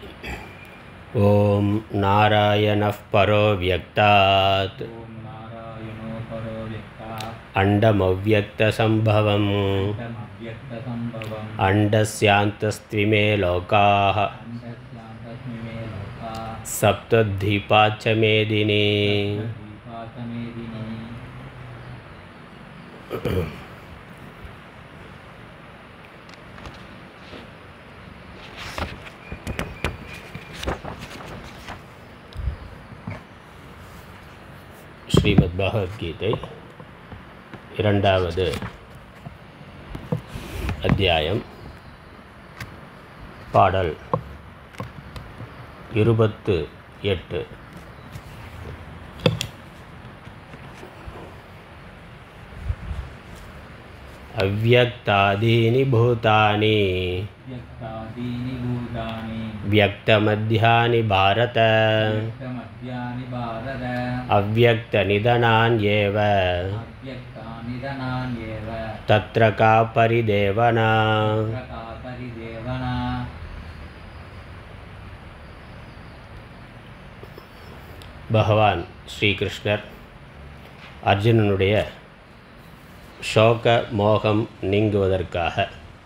ॐ नारायणः परो व्यक्तात् ॐ नारायणो परो व्यक्ता अण्डमव्यक्तसम्भवम् अण्डमव्यक्तसम्भवम् अण्डस्यान्तस्त्विमे लोकाः अण्डस्यान्तस्मि मे लोका सप्तद्वीपाच्च मेदिनी दीपातमेदिनी ஸ்ரீமத் பகவத்கீதை இரண்டாவது அத்தியாயம் பாடல் இருபத்து எட்டு अव्यक्तादीनि भूतानि व्यक्तादीनि भूतानि व्यक्तमध्यानि भारत व्यक्तमद्यानि भारत अव्यक्तनिधनान्येव अव्यक्तानिधनान्येव तत्र का परिदेवना प्रकापरिदेवना பகவான் ஸ்ரீகிருஷ்ணர் அர்ஜுனனுடைய சோக மோகம் நீங்குவதற்காக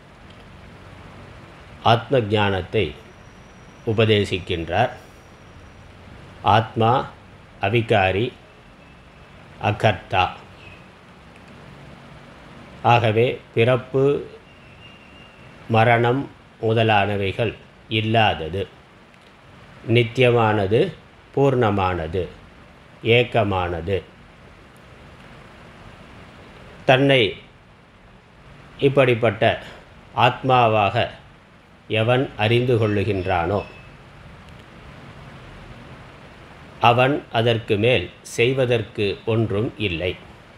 ஆத்ம ஞானத்தை உபதேசிக்கின்றார் ஆத்மா அவிகாரி அகர்த்தா ஆகவே பிறப்பு மரணம் முதலானவைகள் இல்லாதது நித்தியமானது பூர்ணமானது ஏக்கமானது தன்னை இப்படிப்பட்ட ஆத்மாவாக எவன் அறிந்து கொள்ளுகின்றானோ அவன் அதற்கு மேல் செய்வதற்கு ஒன்றும் இல்லை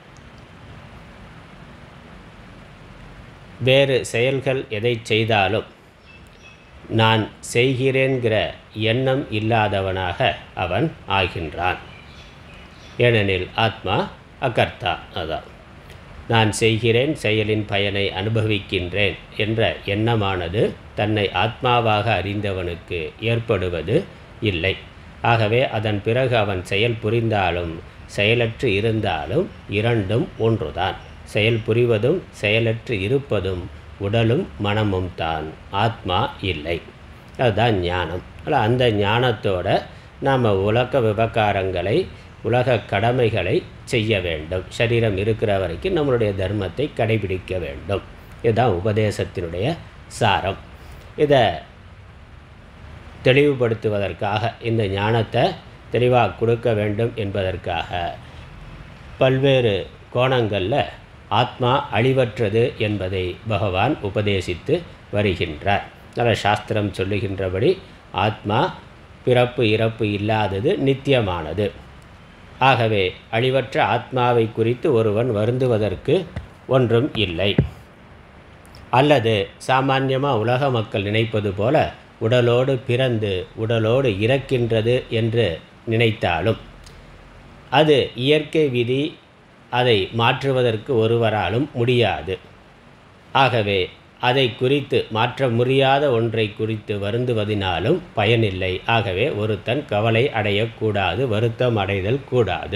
வேறு செயல்கள் எதை செய்தாலும் நான் செய்கிறேன்கிற எண்ணம் இல்லாதவனாக அவன் ஆகின்றான் ஏனெனில் ஆத்மா அகர்த்தா அதான் நான் செய்கிறேன் செயலின் பயனை அனுபவிக்கின்றேன் என்ற எண்ணமானது தன்னை ஆத்மாவாக அறிந்தவனுக்கு ஏற்படுவது இல்லை ஆகவே அதன் பிறகு அவன் செயல் புரிந்தாலும் செயலற்று இருந்தாலும் இரண்டும் ஒன்றுதான் செயல் புரிவதும் செயலற்று இருப்பதும் உடலும் மனமும் தான் ஆத்மா இல்லை அதுதான் ஞானம் அல்ல அந்த ஞானத்தோட நாம் உலக விவகாரங்களை உலக கடமைகளை செய்ய வேண்டும் சரீரம் இருக்கிற வரைக்கும் நம்மளுடைய தர்மத்தை கடைபிடிக்க வேண்டும் இதுதான் உபதேசத்தினுடைய சாரம் இதை தெளிவுபடுத்துவதற்காக இந்த ஞானத்தை தெளிவாக கொடுக்க வேண்டும் என்பதற்காக பல்வேறு கோணங்களில் ஆத்மா அழிவற்றது என்பதை பகவான் உபதேசித்து வருகின்றார் நல்ல சாஸ்திரம் சொல்லுகின்றபடி ஆத்மா பிறப்பு இறப்பு இல்லாதது நித்தியமானது ஆகவே அழிவற்ற ஆத்மாவை குறித்து ஒருவன் வருந்துவதற்கு ஒன்றும் இல்லை அல்லது சாமான்யமாக உலக மக்கள் நினைப்பது போல உடலோடு பிறந்து உடலோடு இறக்கின்றது என்று நினைத்தாலும் அது இயற்கை விதி அதை மாற்றுவதற்கு ஒருவராலும் முடியாது ஆகவே அதை குறித்து மாற்ற முடியாத ஒன்றை குறித்து வருந்துவதினாலும் பயனில்லை ஆகவே ஒருத்தன் கவலை அடையக்கூடாது வருத்தம் அடைதல் கூடாது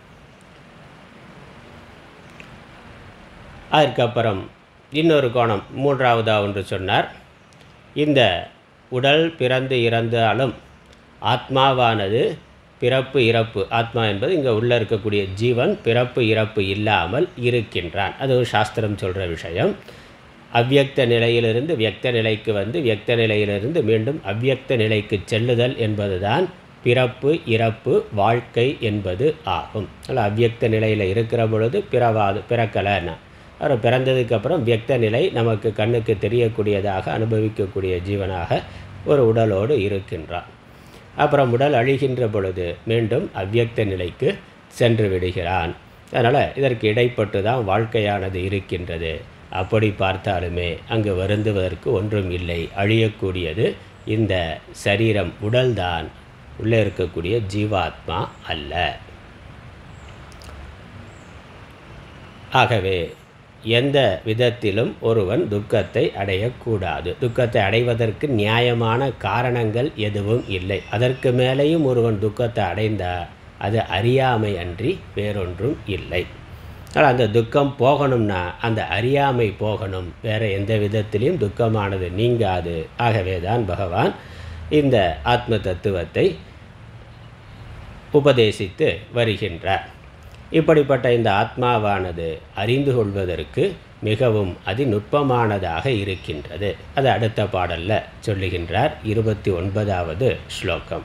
அதற்கப்புறம் இன்னொரு கோணம் மூன்றாவதாக ஒன்று சொன்னார் இந்த உடல் பிறந்து இறந்தாலும் ஆத்மாவானது பிறப்பு இறப்பு ஆத்மா என்பது இங்கே உள்ளே இருக்கக்கூடிய ஜீவன் பிறப்பு இறப்பு இல்லாமல் இருக்கின்றான் அது ஒரு சாஸ்திரம் சொல்கிற விஷயம் அவ்யக்த நிலையிலிருந்து வியக்த நிலைக்கு வந்து வியக்த நிலையிலிருந்து மீண்டும் அவ்யக்த நிலைக்கு செல்லுதல் என்பதுதான் பிறப்பு இறப்பு வாழ்க்கை என்பது ஆகும் அல்ல அவ்யக்த நிலையில் இருக்கிற பொழுது பிறவாது பிறக்கலைன்னா அவர் பிறந்ததுக்கப்புறம் வியக்த நிலை நமக்கு கண்ணுக்கு தெரியக்கூடியதாக அனுபவிக்கக்கூடிய ஜீவனாக ஒரு உடலோடு இருக்கின்றான் அப்புறம் உடல் அழிகின்ற பொழுது மீண்டும் அவ்யக்த நிலைக்கு சென்று விடுகிறான் அதனால் இதற்கு இடைப்பட்டு தான் வாழ்க்கையானது இருக்கின்றது அப்படி பார்த்தாலுமே அங்கு வருந்துவதற்கு ஒன்றும் இல்லை அழியக்கூடியது இந்த சரீரம் உடல்தான் உள்ளே இருக்கக்கூடிய ஜீவாத்மா அல்ல ஆகவே எந்த விதத்திலும் ஒருவன் துக்கத்தை அடையக்கூடாது துக்கத்தை அடைவதற்கு நியாயமான காரணங்கள் எதுவும் இல்லை அதற்கு மேலேயும் ஒருவன் துக்கத்தை அடைந்தால் அது அறியாமை அன்றி வேறொன்றும் இல்லை ஆனால் அந்த துக்கம் போகணும்னா அந்த அறியாமை போகணும் வேறு எந்த விதத்திலையும் துக்கமானது நீங்காது ஆகவே தான் பகவான் இந்த ஆத்ம தத்துவத்தை உபதேசித்து வருகின்றார் இப்படிப்பட்ட இந்த ஆத்மாவானது அறிந்து கொள்வதற்கு மிகவும் அதிநுட்பமானதாக இருக்கின்றது அது அடுத்த பாடலில் சொல்லுகின்றார் இருபத்தி ஒன்பதாவது ஸ்லோகம்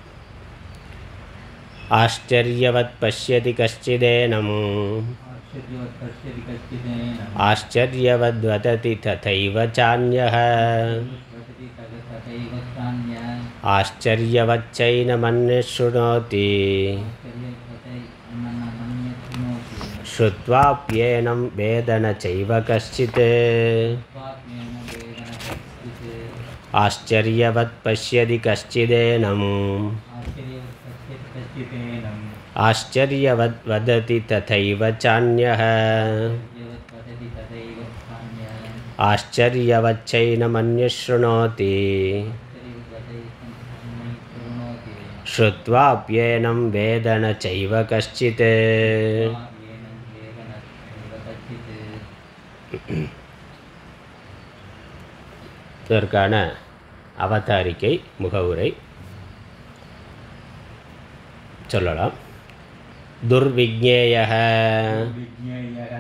ஆச்சரியவத் பசியதி கஷ்டிதேனம் आश्चर्यवत् पश्यति कश्चिदेन ஆச்சரியவத் வததி ததைவ சான்யः वदति तद् तथैव स्थान्यः ஆச்சரியவச்சைனமன்ய शृणोति आश्चर्यवतै अन्यत् शृणोति श्रुत्वाप्येनं वेद न चैव कश्चित् स्वात्मेन वेदन कश्चित् आश्चर्यवत् पश्यति कश्चिदेनम् आश्चर्यवत् पश्यति कश्चिदेनम् आश्चर्यवद् वदति तथैव चान्यः आश्चर्यवत् वदति तथैव स्थान्यः आश्चर्यवच्चैनमन्यः शृणोति आश्चर्यवतै अन्यत् शृणोति श्रुत्वाप्येनं वेद न चैव कश्चित् स्वात्मेन वेदन चैव कश्चित् இதற்கான அவதாரிக்கை முகவுரை சொல்லலாம் துர்விஜ்ஞேய विज्ञेयः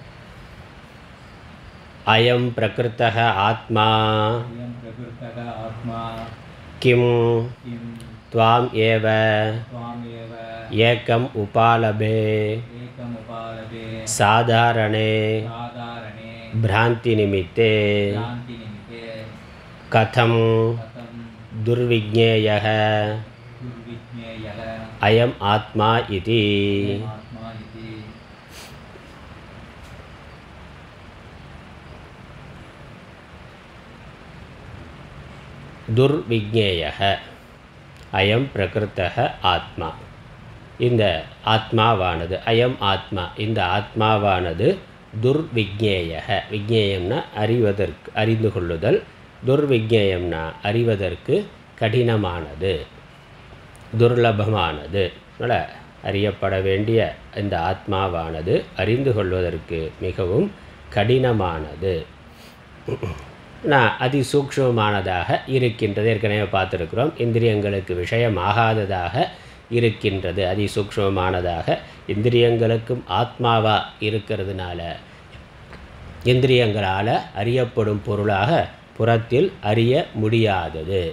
அயம் பிரகிருத்தः ஆத்மா अयं प्रकृतः आत्मा கிம் किं त्वाम् एव त्वामेव एकम् उपालभे एकमुपालभे साधारणे साधारणे भ्रान्तिनिमित्ते शान्तिनिमित्ते कथं कथं दुर्विज्ञेयः दुर्विज्ञेयः अयम् आत्मा इति आत्मा इति துர்விஜ்ஞேய அயம் பிரகிருத்தः ஆத்மா இந்த ஆத்மாவானது அயம் ஆத்மா இந்த ஆத்மாவானது துர்விஜ்ஞேய விஜ்ஞேயம்னா அறிவதற்கு அறிந்து கொள்ளுதல் துர்விஜ்ஞேயம்னா அறிவதற்கு கடினமானது துர்லபமானது அதனால் அறியப்பட வேண்டிய இந்த ஆத்மாவானது அறிந்து கொள்வதற்கு மிகவும் கடினமானது நான் அதிசூக்ஷ்மமானதாக இருக்கின்றது ஏற்கனவே பார்த்துருக்குறோம் இந்திரியங்களுக்கு விஷயமாகாததாக இருக்கின்றது அதிசூக்ஷ்மமானதாக இந்திரியங்களுக்கும் ஆத்மாவா இருக்கிறதுனால இந்திரியங்களால் அறியப்படும் பொருளாக புறத்தில் அறிய முடியாதது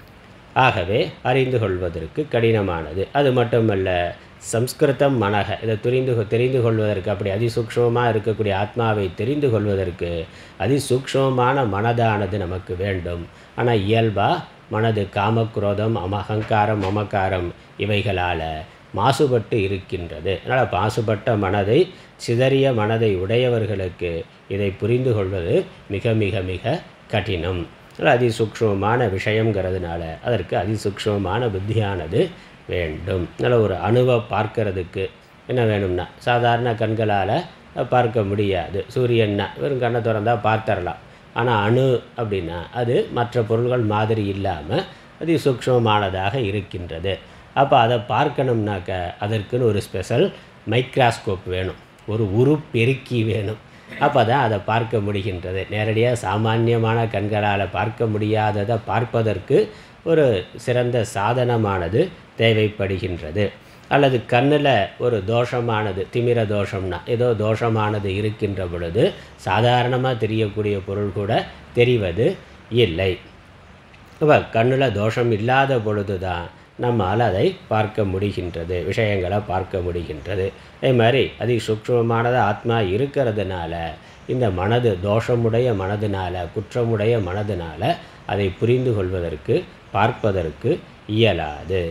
ஆகவே அறிந்து கொள்வதற்கு கடினமானது அது மட்டுமல்ல சம்ஸ்கிருதம் மனக இதை தெரிந்து கொ- தெரிந்து கொள்வதற்கு அப்படி அதிசூக்ஷ்மமாக இருக்கக்கூடிய ஆத்மாவை தெரிந்து கொள்வதற்கு அதிசூக்ஷ்மமான மனதானது நமக்கு வேண்டும் ஆனால் இயல்பாக மனது காமக்ரோதம் அம அகங்காரம் மமக்காரம் இவைகளால் மாசுபட்டு இருக்கின்றது அதனால் மாசுபட்ட மனதை சிதறிய மனதை உடையவர்களுக்கு இதை புரிந்து கொள்வது மிக மிக மிக கடினம் அதனால் அதிசூக்ஷ்மமான விஷயங்கிறதுனால அதற்கு அதிசூக்ஷ்மமான புத்தியானது வேண்டும் அதனால் ஒரு அணுவை பார்க்கறதுக்கு என்ன வேணும்னா சாதாரண கண்களால் பார்க்க முடியாது சூரியன்னா வெறும் கண்ணை திறந்தா பார்த்தரலாம் ஆனால் அணு அப்படின்னா அது மற்ற பொருள்கள் மாதிரி இல்லாமல் அதி சூக்ஷ்மமானதாக இருக்கின்றது அப்போ அதை பார்க்கணும்னாக்க அதற்குன்னு ஒரு ஸ்பெஷல் மைக்ராஸ்கோப் வேணும் ஒரு உரு பெருக்கி வேணும் அப்போ தான் அதை பார்க்க முடிகின்றது நேரடியாக சாமானியமான கண்களால் பார்க்க முடியாததை பார்ப்பதற்கு ஒரு சிறந்த சாதனமானது தேவைப்படுகின்றது அல்லது கண்ணில் ஒரு தோஷமானது திமிர தோஷம்னா ஏதோ தோஷமானது இருக்கின்ற பொழுது சாதாரணமாக தெரியக்கூடிய பொருள் கூட தெரிவது இல்லை அப்போ கண்ணில் தோஷம் இல்லாத பொழுது தான் நம்மால் அதை பார்க்க முடிகின்றது விஷயங்களை பார்க்க முடிகின்றது அதே மாதிரி அதி சூக்ஷ்மமானது ஆத்மா இருக்கிறதுனால இந்த மனது தோஷமுடைய மனதினால குற்றமுடைய மனதினால அதை புரிந்து கொள்வதற்கு பார்ப்பதற்கு இயலாது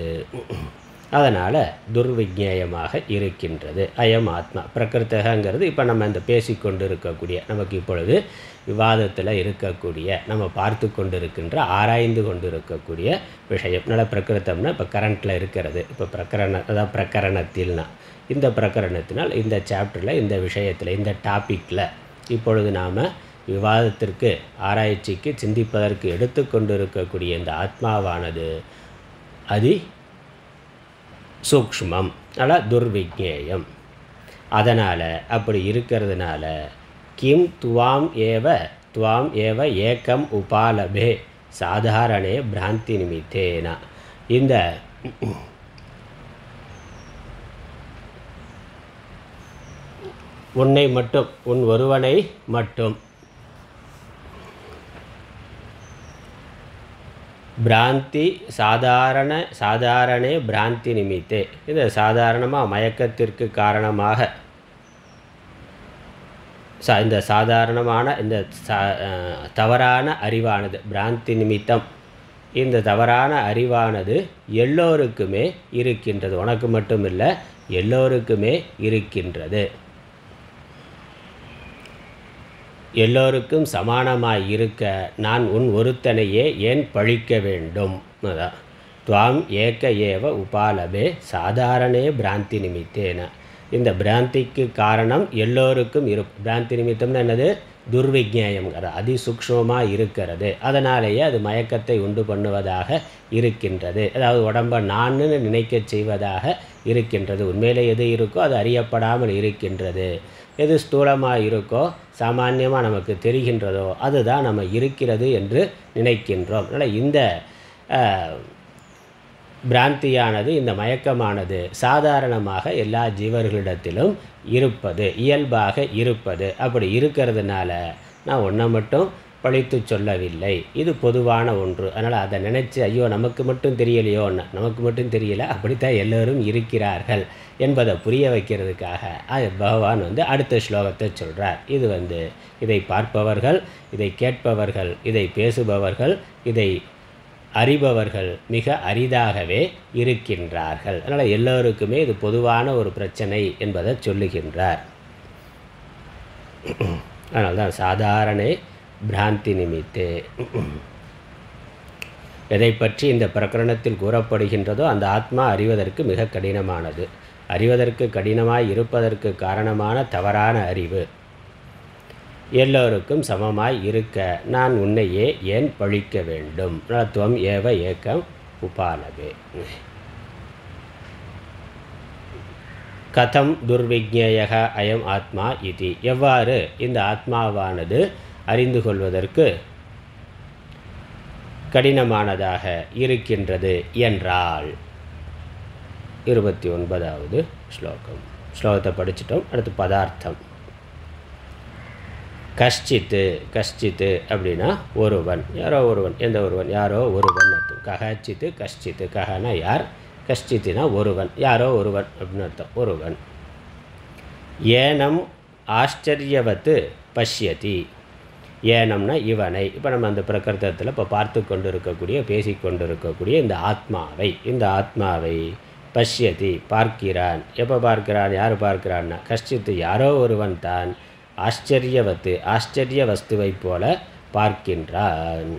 அதனால் துர்விஜேயமாக இருக்கின்றது அயம் ஆத்மா பிரகிருத்தகங்கிறது இப்போ நம்ம இந்த பேசிக்கொண்டு இருக்கக்கூடிய நமக்கு இப்பொழுது விவாதத்தில் இருக்கக்கூடிய நம்ம பார்த்து கொண்டு இருக்கின்ற ஆராய்ந்து கொண்டு இருக்கக்கூடிய விஷயம் நல்ல பிரகிருத்தம்னா இப்போ கரண்ட்டில் இருக்கிறது இப்போ பிரகரண அதாவது பிரகரணத்தில்னா இந்த பிரகரணத்தினால் இந்த சாப்டரில் இந்த விஷயத்தில் இந்த டாப்பிக்கில் இப்பொழுது நாம் விவாதத்திற்கு ஆராய்ச்சிக்கு சிந்திப்பதற்கு எடுத்துக்கொண்டிருக்கக்கூடிய இந்த ஆத்மாவானது அதி சூக்ஷ்மம் அல்ல துர்விக்னேயம் அதனால் அப்படி இருக்கிறதுனால கிம் துவாம் ஏவ துவாம் ஏவ ஏக்கம் உபாலபே சாதாரணே பிராந்தி நிமித்தேன இந்த உன்னை மட்டும் உன் ஒருவனை மட்டும் பிராந்தி சாதாரண சாதாரணே பிராந்தி நிமித்தே இது சாதாரணமாக மயக்கத்திற்கு காரணமாக சா இந்த சாதாரணமான இந்த சா அஹ், தவறான அறிவானது பிராந்தி நிமித்தம் இந்த தவறான அறிவானது எல்லோருக்குமே இருக்கின்றது உனக்கு மட்டும் இல்லை எல்லோருக்குமே இருக்கின்றது எல்லோருக்கும் சமானமாய் இருக்க நான் உன் ஒருத்தனையே ஏன் பழிக்க வேண்டும் அதான் துவாம் ஏக்க ஏவ உபாலபே சாதாரணே பிராந்தி நிமித்தேன இந்த பிராந்திக்கு காரணம் எல்லோருக்கும் இரு பிராந்தி நிமித்தம்னு என்னது துர்விக்னேயம்ங்கிற அதிசூக்ஷ்மமாக இருக்கிறது அதனாலேயே அது மயக்கத்தை உண்டு பண்ணுவதாக இருக்கின்றது அதாவது உடம்பை நான்னு நினைக்கச் செய்வதாக இருக்கின்றது உண்மையிலே எது இருக்கோ அது அறியப்படாமல் இருக்கின்றது எது ஸ்தூலமாக இருக்கோ சாமான்யமாக நமக்கு தெரிகின்றதோ அதுதான் நம்ம இருக்கிறது என்று நினைக்கின்றோம் அதனால் இந்த அஹ், பிராந்தியானது இந்த மயக்கமானது சாதாரணமாக எல்லா ஜீவர்களிடத்திலும் இருப்பது இயல்பாக இருப்பது அப்படி இருக்கிறதுனால நான் ஒன்றை மட்டும் பழித்து சொல்லவில்லை இது பொதுவான ஒன்று அதனால் அதை நினச்சி ஐயோ நமக்கு மட்டும் தெரியலையோன்னு நமக்கு மட்டும் தெரியல அப்படித்தான் எல்லோரும் இருக்கிறார்கள் என்பதை புரிய வைக்கிறதுக்காக அது பகவான் வந்து அடுத்த ஸ்லோகத்தை சொல்கிறார் இது வந்து இதை பார்ப்பவர்கள் இதை கேட்பவர்கள் இதை பேசுபவர்கள் இதை அறிபவர்கள் மிக அரிதாகவே இருக்கின்றார்கள் அதனால் எல்லோருக்குமே இது பொதுவான ஒரு பிரச்சனை என்பதை சொல்லுகின்றார் அதனால்தான் சாதாரணே பிராந்தி நிமித்தே எதை பற்றி இந்த பிரகரணத்தில் கூறப்படுகின்றதோ அந்த ஆத்மா அறிவதற்கு மிக கடினமானது அறிவதற்கு கடினமாய் இருப்பதற்கு காரணமான தவறான அறிவு எல்லோருக்கும் சமமாய் இருக்க நான் உன்னையே ஏன் பழிக்க வேண்டும் துவம் ஏவ ஏக்கம் உபாலவே கதம் துர்விக்னேயக அயம் ஆத்மா இது எவ்வாறு இந்த ஆத்மாவானது அறிந்து கொள்வதற்கு கடினமானதாக இருக்கின்றது என்றால் இருபத்தி ஒன்பதாவது ஸ்லோகம் ஸ்லோகத்தை படிச்சிட்டோம் அடுத்து பதார்த்தம் கஷ்டித்து கஷ்டித்து அப்படின்னா ஒருவன் யாரோ ஒருவன் எந்த ஒருவன் யாரோ ஒருவன் அர்த்தம் கஹச்சித்து கஷ்டித்து கஹனா யார் கஷ்டித்துனா ஒருவன் யாரோ ஒருவன் அப்படின்னு அர்த்தம் ஒருவன் ஏனம் ஆச்சரியவத்து பஷ்யதி ஏனம்னா இவனை இப்போ நம்ம அந்த பிரகிருதத்தில் இப்போ பார்த்து கொண்டு இருக்கக்கூடிய பேசி கொண்டு இருக்கக்கூடிய இந்த ஆத்மாவை இந்த ஆத்மாவை பஷ்யதி பார்க்கிறான் எப்போ பார்க்கிறான் யார் பார்க்கிறான்னா கஷ்டித்து யாரோ ஒருவன் தான் ஆச்சரியவத்து ஆச்சரிய வஸ்துவைப் போல பார்க்கின்றான்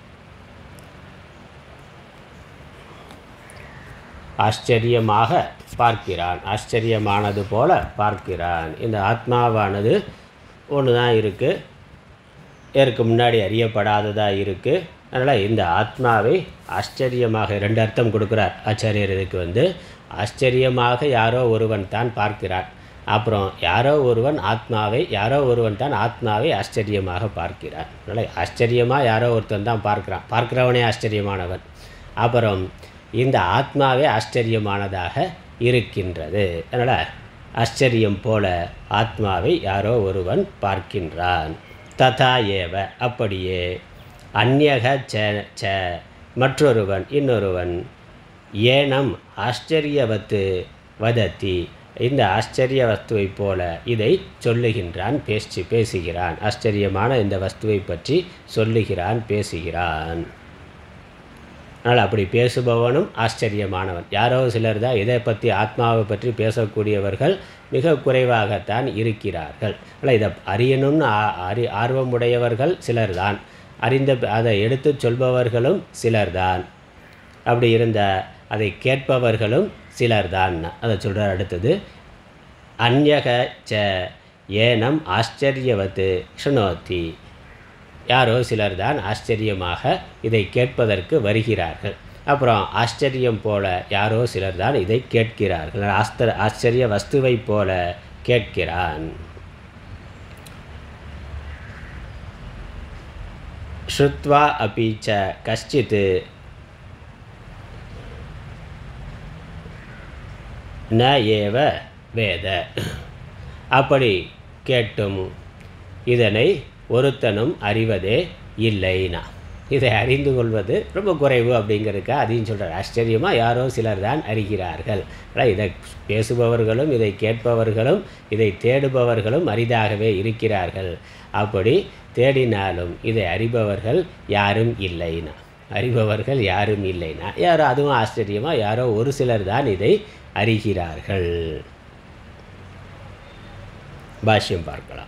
ஆச்சரியமாக பார்க்கிறான் ஆச்சரியமானது போல பார்க்கிறான் இந்த ஆத்மாவானது ஒன்று தான் இருக்குது இதற்கு முன்னாடி அறியப்படாததாக இருக்குது அதனால் இந்த ஆத்மாவை ஆச்சரியமாக ரெண்டு அர்த்தம் கொடுக்குறார் ஆச்சாரியர் இதுக்கு வந்து ஆச்சரியமாக யாரோ ஒருவன் தான் பார்க்கிறான் அப்புறம் யாரோ ஒருவன் ஆத்மாவை யாரோ ஒருவன் தான் ஆத்மாவை ஆச்சரியமாக பார்க்கிறான் அதனால் ஆச்சரியமாக யாரோ ஒருத்தன் தான் பார்க்குறான் பார்க்கிறவனே ஆச்சரியமானவன் அப்புறம் இந்த ஆத்மாவே ஆச்சரியமானதாக இருக்கின்றது அதனால் ஆச்சரியம் போல ஆத்மாவை யாரோ ஒருவன் பார்க்கின்றான் ததா ஏவ அப்படியே அந்யக ச ச மற்றொருவன் இன்னொருவன் ஏனம் ஆச்சரியவத்து வதத்தி இந்த ஆச்சரிய வஸ்துவைப் போல இதை சொல்லுகின்றான் பேசி பேசுகிறான் ஆச்சரியமான இந்த வஸ்துவை பற்றி சொல்லுகிறான் பேசுகிறான் அதனால் அப்படி பேசுபவனும் ஆச்சரியமானவன் யாரோ சிலர் தான் இதை பற்றி ஆத்மாவை பற்றி பேசக்கூடியவர்கள் மிக குறைவாகத்தான் இருக்கிறார்கள் ஆனால் இதை அறியணும்னு ஆ- அறி ஆர்வமுடையவர்கள் சிலர்தான் அறிந்த அதை எடுத்துச் சொல்பவர்களும் சிலர்தான் அப்படி இருந்த அதை கேட்பவர்களும் சிலர்தான் அதை சொல்கிறார் அடுத்தது அந்யக ச ஏனம் ஆச்சரியவத்து ஷுணோத்தி யாரோ சிலர் தான் ஆச்சரியமாக இதை கேட்பதற்கு வருகிறார்கள் அப்புறம் ஆச்சரியம் போல யாரோ சிலர் தான் இதை கேட்கிறார்கள் ஆஸ்தர ஆச்சரிய வஸ்துவை போல கேட்கிறான் ஸ்ருத்வா அபி ச கஷ்டித் ந ஏவ வேத அப்படி கேட்டும் இதனை ஒருத்தனும் அறிவதே இல்லைனா இதை அறிந்து கொள்வது ரொம்ப குறைவு அப்படிங்கிறதுக்கு அதையும் சொல்கிறார் ஆச்சரியமாக யாரோ சிலர் தான் அறிகிறார்கள் ஆனால் இதை பேசுபவர்களும் இதை கேட்பவர்களும் இதை தேடுபவர்களும் அரிதாகவே இருக்கிறார்கள் அப்படி தேடினாலும் இதை அறிபவர்கள் யாரும் இல்லைனா அறிபவர்கள் யாரும் இல்லைனா யாரோ அதுவும் ஆச்சரியமாக யாரோ ஒரு சிலர் தான் இதை அறிகிறார்கள் பாஷ்யம் பார்க்கலாம்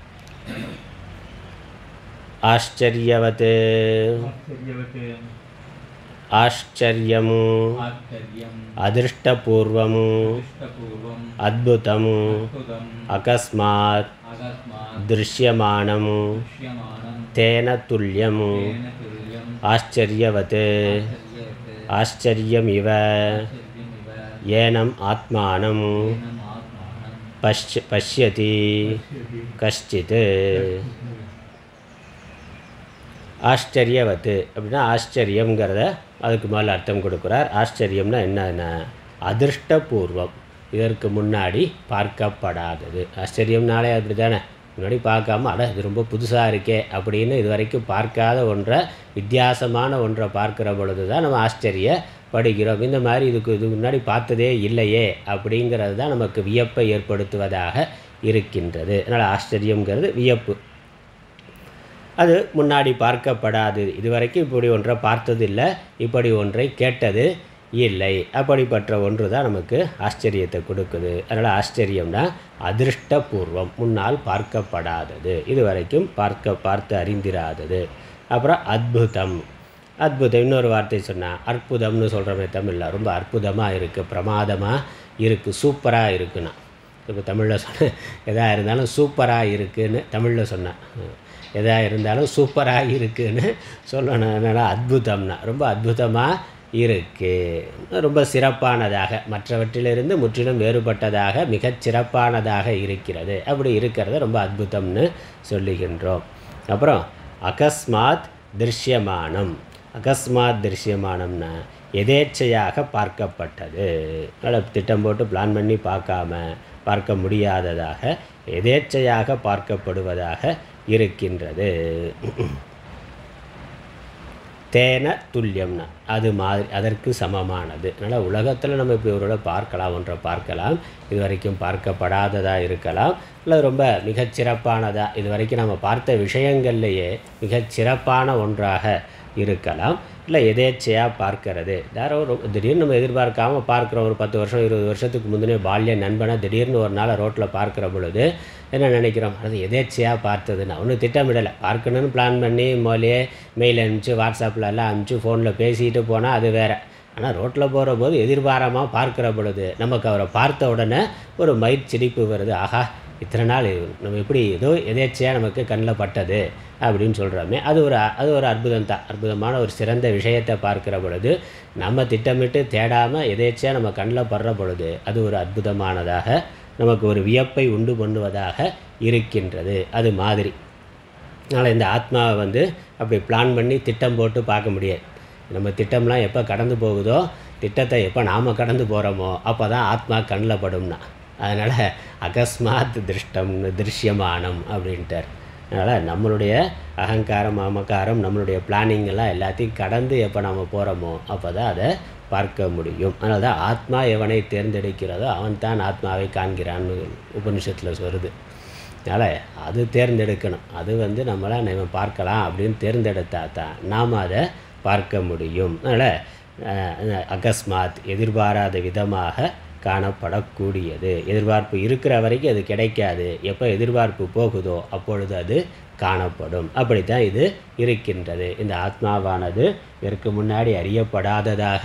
ஆச்சரியவத் ஆச்சரியவத் ஆச்சரியம் ஆச்சரியம் அதிருஷ்டபூர்வம் திருஷ்டபூர்வம் அத்புதம் அற்புதம் அகஸ்மாத் அகஸ்மாத் திருஷ்யமானம் திருஷ்யமானம் தேன துல்லியம் தேன துல்லியம் ஆச்சரியவத் ஆச்சரியவத் ஆச்சரியம் இவ ஆச்சரியம் இவ ஏனம் ஆத்மானம் ஏனம் ஆத்மானம் பஷ்ய பஷ்யதி கஷ்டித் ஆச்சரியவத்து அப்படின்னா ஆச்சரியங்கிறத அதுக்கு மேலே அர்த்தம் கொடுக்குறார் ஆச்சரியம்னா என்னன்னா அதிர்ஷ்டபூர்வம் இதற்கு முன்னாடி பார்க்கப்படாதது ஆச்சரியம்னாலே அப்படி தானே முன்னாடி பார்க்காம அட இது ரொம்ப புதுசாக இருக்கே அப்படின்னு இது வரைக்கும் பார்க்காத ஒன்றை வித்தியாசமான ஒன்றை பார்க்குற பொழுது தான் நம்ம ஆச்சரியப்படுகிறோம் இந்த மாதிரி இதுக்கு இது முன்னாடி பார்த்ததே இல்லையே அப்படிங்கிறது தான் நமக்கு வியப்பை ஏற்படுத்துவதாக இருக்கின்றது அதனால் ஆச்சரியங்கிறது வியப்பு அது முன்னாடி பார்க்கப்படாது இதுவரைக்கும் இப்படி ஒன்றை பார்த்ததில்லை இப்படி ஒன்றை கேட்டது இல்லை அப்படிப்பட்ட ஒன்று தான் நமக்கு ஆச்சரியத்தை கொடுக்குது அதனால் ஆச்சரியம்னா அதிருஷ்டபூர்வம் முன்னால் பார்க்கப்படாதது இதுவரைக்கும் பார்க்க பார்த்து அறிந்திராதது அப்புறம் அத்புதம் அற்புதம் இன்னொரு வார்த்தை சொன்னால் அற்புதம்னு சொல்கிறோமே தமிழில் ரொம்ப அற்புதமாக இருக்குது பிரமாதமாக இருக்குது சூப்பராக இருக்குன்னா இப்போ தமிழில் சொன்ன எதாக இருந்தாலும் சூப்பராக இருக்குன்னு தமிழில் சொன்னேன் எதாக இருந்தாலும் சூப்பராக இருக்குன்னு சொல்லணும் என்னன்னா அற்புதம்னா ரொம்ப அற்புதமாக இருக்குது ரொம்ப சிறப்பானதாக மற்றவற்றிலிருந்து முற்றிலும் வேறுபட்டதாக மிகச் சிறப்பானதாக இருக்கிறது அப்படி இருக்கிறத ரொம்ப அற்புதம்னு சொல்லுகின்றோம் அப்புறம் அகஸ்மாத் திருஷ்யமானம் அகஸ்மாத் திருஷ்யமானம்னா எதேச்சையாக பார்க்கப்பட்டது அதனால் திட்டம் போட்டு பிளான் பண்ணி பார்க்காம பார்க்க முடியாததாக எதேச்சையாக பார்க்கப்படுவதாக இருக்கின்றது தேன துல்லியம்னா அது மாதிரி அதற்கு சமமானது அதனால் உலகத்தில் நம்ம இப்படி ஒரு பார்க்கலாம் ஒன்றை பார்க்கலாம் இது வரைக்கும் பார்க்கப்படாததாக இருக்கலாம் இல்லை ரொம்ப மிகச்சிறப்பானதாக இது வரைக்கும் நம்ம பார்த்த விஷயங்கள்லேயே மிகச் சிறப்பான ஒன்றாக இருக்கலாம் இல்லை எதேச்சையாக பார்க்கறது யாரோ ஒரு திடீர்னு நம்ம எதிர்பார்க்காம பார்க்குறோம் ஒரு பத்து வருஷம் இருபது வருஷத்துக்கு முந்தினே பால்ய நண்பனை திடீர்னு ஒரு நாள் ரோட்டில் பார்க்குற பொழுது என்ன நினைக்கிறோம் அது எதேச்சையாக பார்த்ததுன்னா ஒன்றும் திட்டமிடலை பார்க்கணுன்னு பிளான் பண்ணி முதலையே மெயில் அனுப்பிச்சு வாட்ஸ்அப்பில் எல்லாம் அனுப்பிச்சு ஃபோனில் பேசிட்டு போனால் அது வேறு ஆனால் ரோட்டில் போகிற போது எதிர்பாராமல் பார்க்குற பொழுது நமக்கு அவரை பார்த்த உடனே ஒரு மயிர் சிரிப்பு வருது ஆஹா இத்தனை நாள் நம்ம எப்படி ஏதோ எதேச்சையாக நமக்கு கண்ணில் பட்டது அப்படின்னு சொல்கிறோமே அது ஒரு அது ஒரு அற்புதம் தான் அற்புதமான ஒரு சிறந்த விஷயத்தை பார்க்குற பொழுது நம்ம திட்டமிட்டு தேடாமல் எதேச்சையாக நம்ம கண்ணில் படுற பொழுது அது ஒரு அற்புதமானதாக நமக்கு ஒரு வியப்பை உண்டு பண்ணுவதாக இருக்கின்றது அது மாதிரி அதனால் இந்த ஆத்மாவை வந்து அப்படி பிளான் பண்ணி திட்டம் போட்டு பார்க்க முடியாது நம்ம திட்டம்லாம் எப்போ கடந்து போகுதோ திட்டத்தை எப்போ நாம் கடந்து போகிறோமோ அப்போ தான் ஆத்மா கண்ணில் படும்னா அதனால் அகஸ்மாத் திருஷ்டம்னு திருஷ்யமானம் அப்படின்ட்டார் அதனால் நம்மளுடைய அகங்காரம் மமக்காரம் நம்மளுடைய பிளானிங் எல்லாம் எல்லாத்தையும் கடந்து எப்போ நம்ம போகிறோமோ அப்போ தான் அதை பார்க்க முடியும் அதனால தான் ஆத்மா எவனை தேர்ந்தெடுக்கிறதோ அவன் தான் ஆத்மாவை காண்கிறான்னு உபனிஷத்தில் வருது அதனால் அது தேர்ந்தெடுக்கணும் அது வந்து நம்மளை நம்ம பார்க்கலாம் அப்படின்னு தேர்ந்தெடுத்தா தான் நாம் அதை பார்க்க முடியும் அதனால் அகஸ்மாத் எதிர்பாராத விதமாக காணப்படக்கூடியது எதிர்பார்ப்பு இருக்கிற வரைக்கும் அது கிடைக்காது எப்போ எதிர்பார்ப்பு போகுதோ அப்பொழுது அது காணப்படும் அப்படித்தான் இது இருக்கின்றது இந்த ஆத்மாவானது இதற்கு முன்னாடி அறியப்படாததாக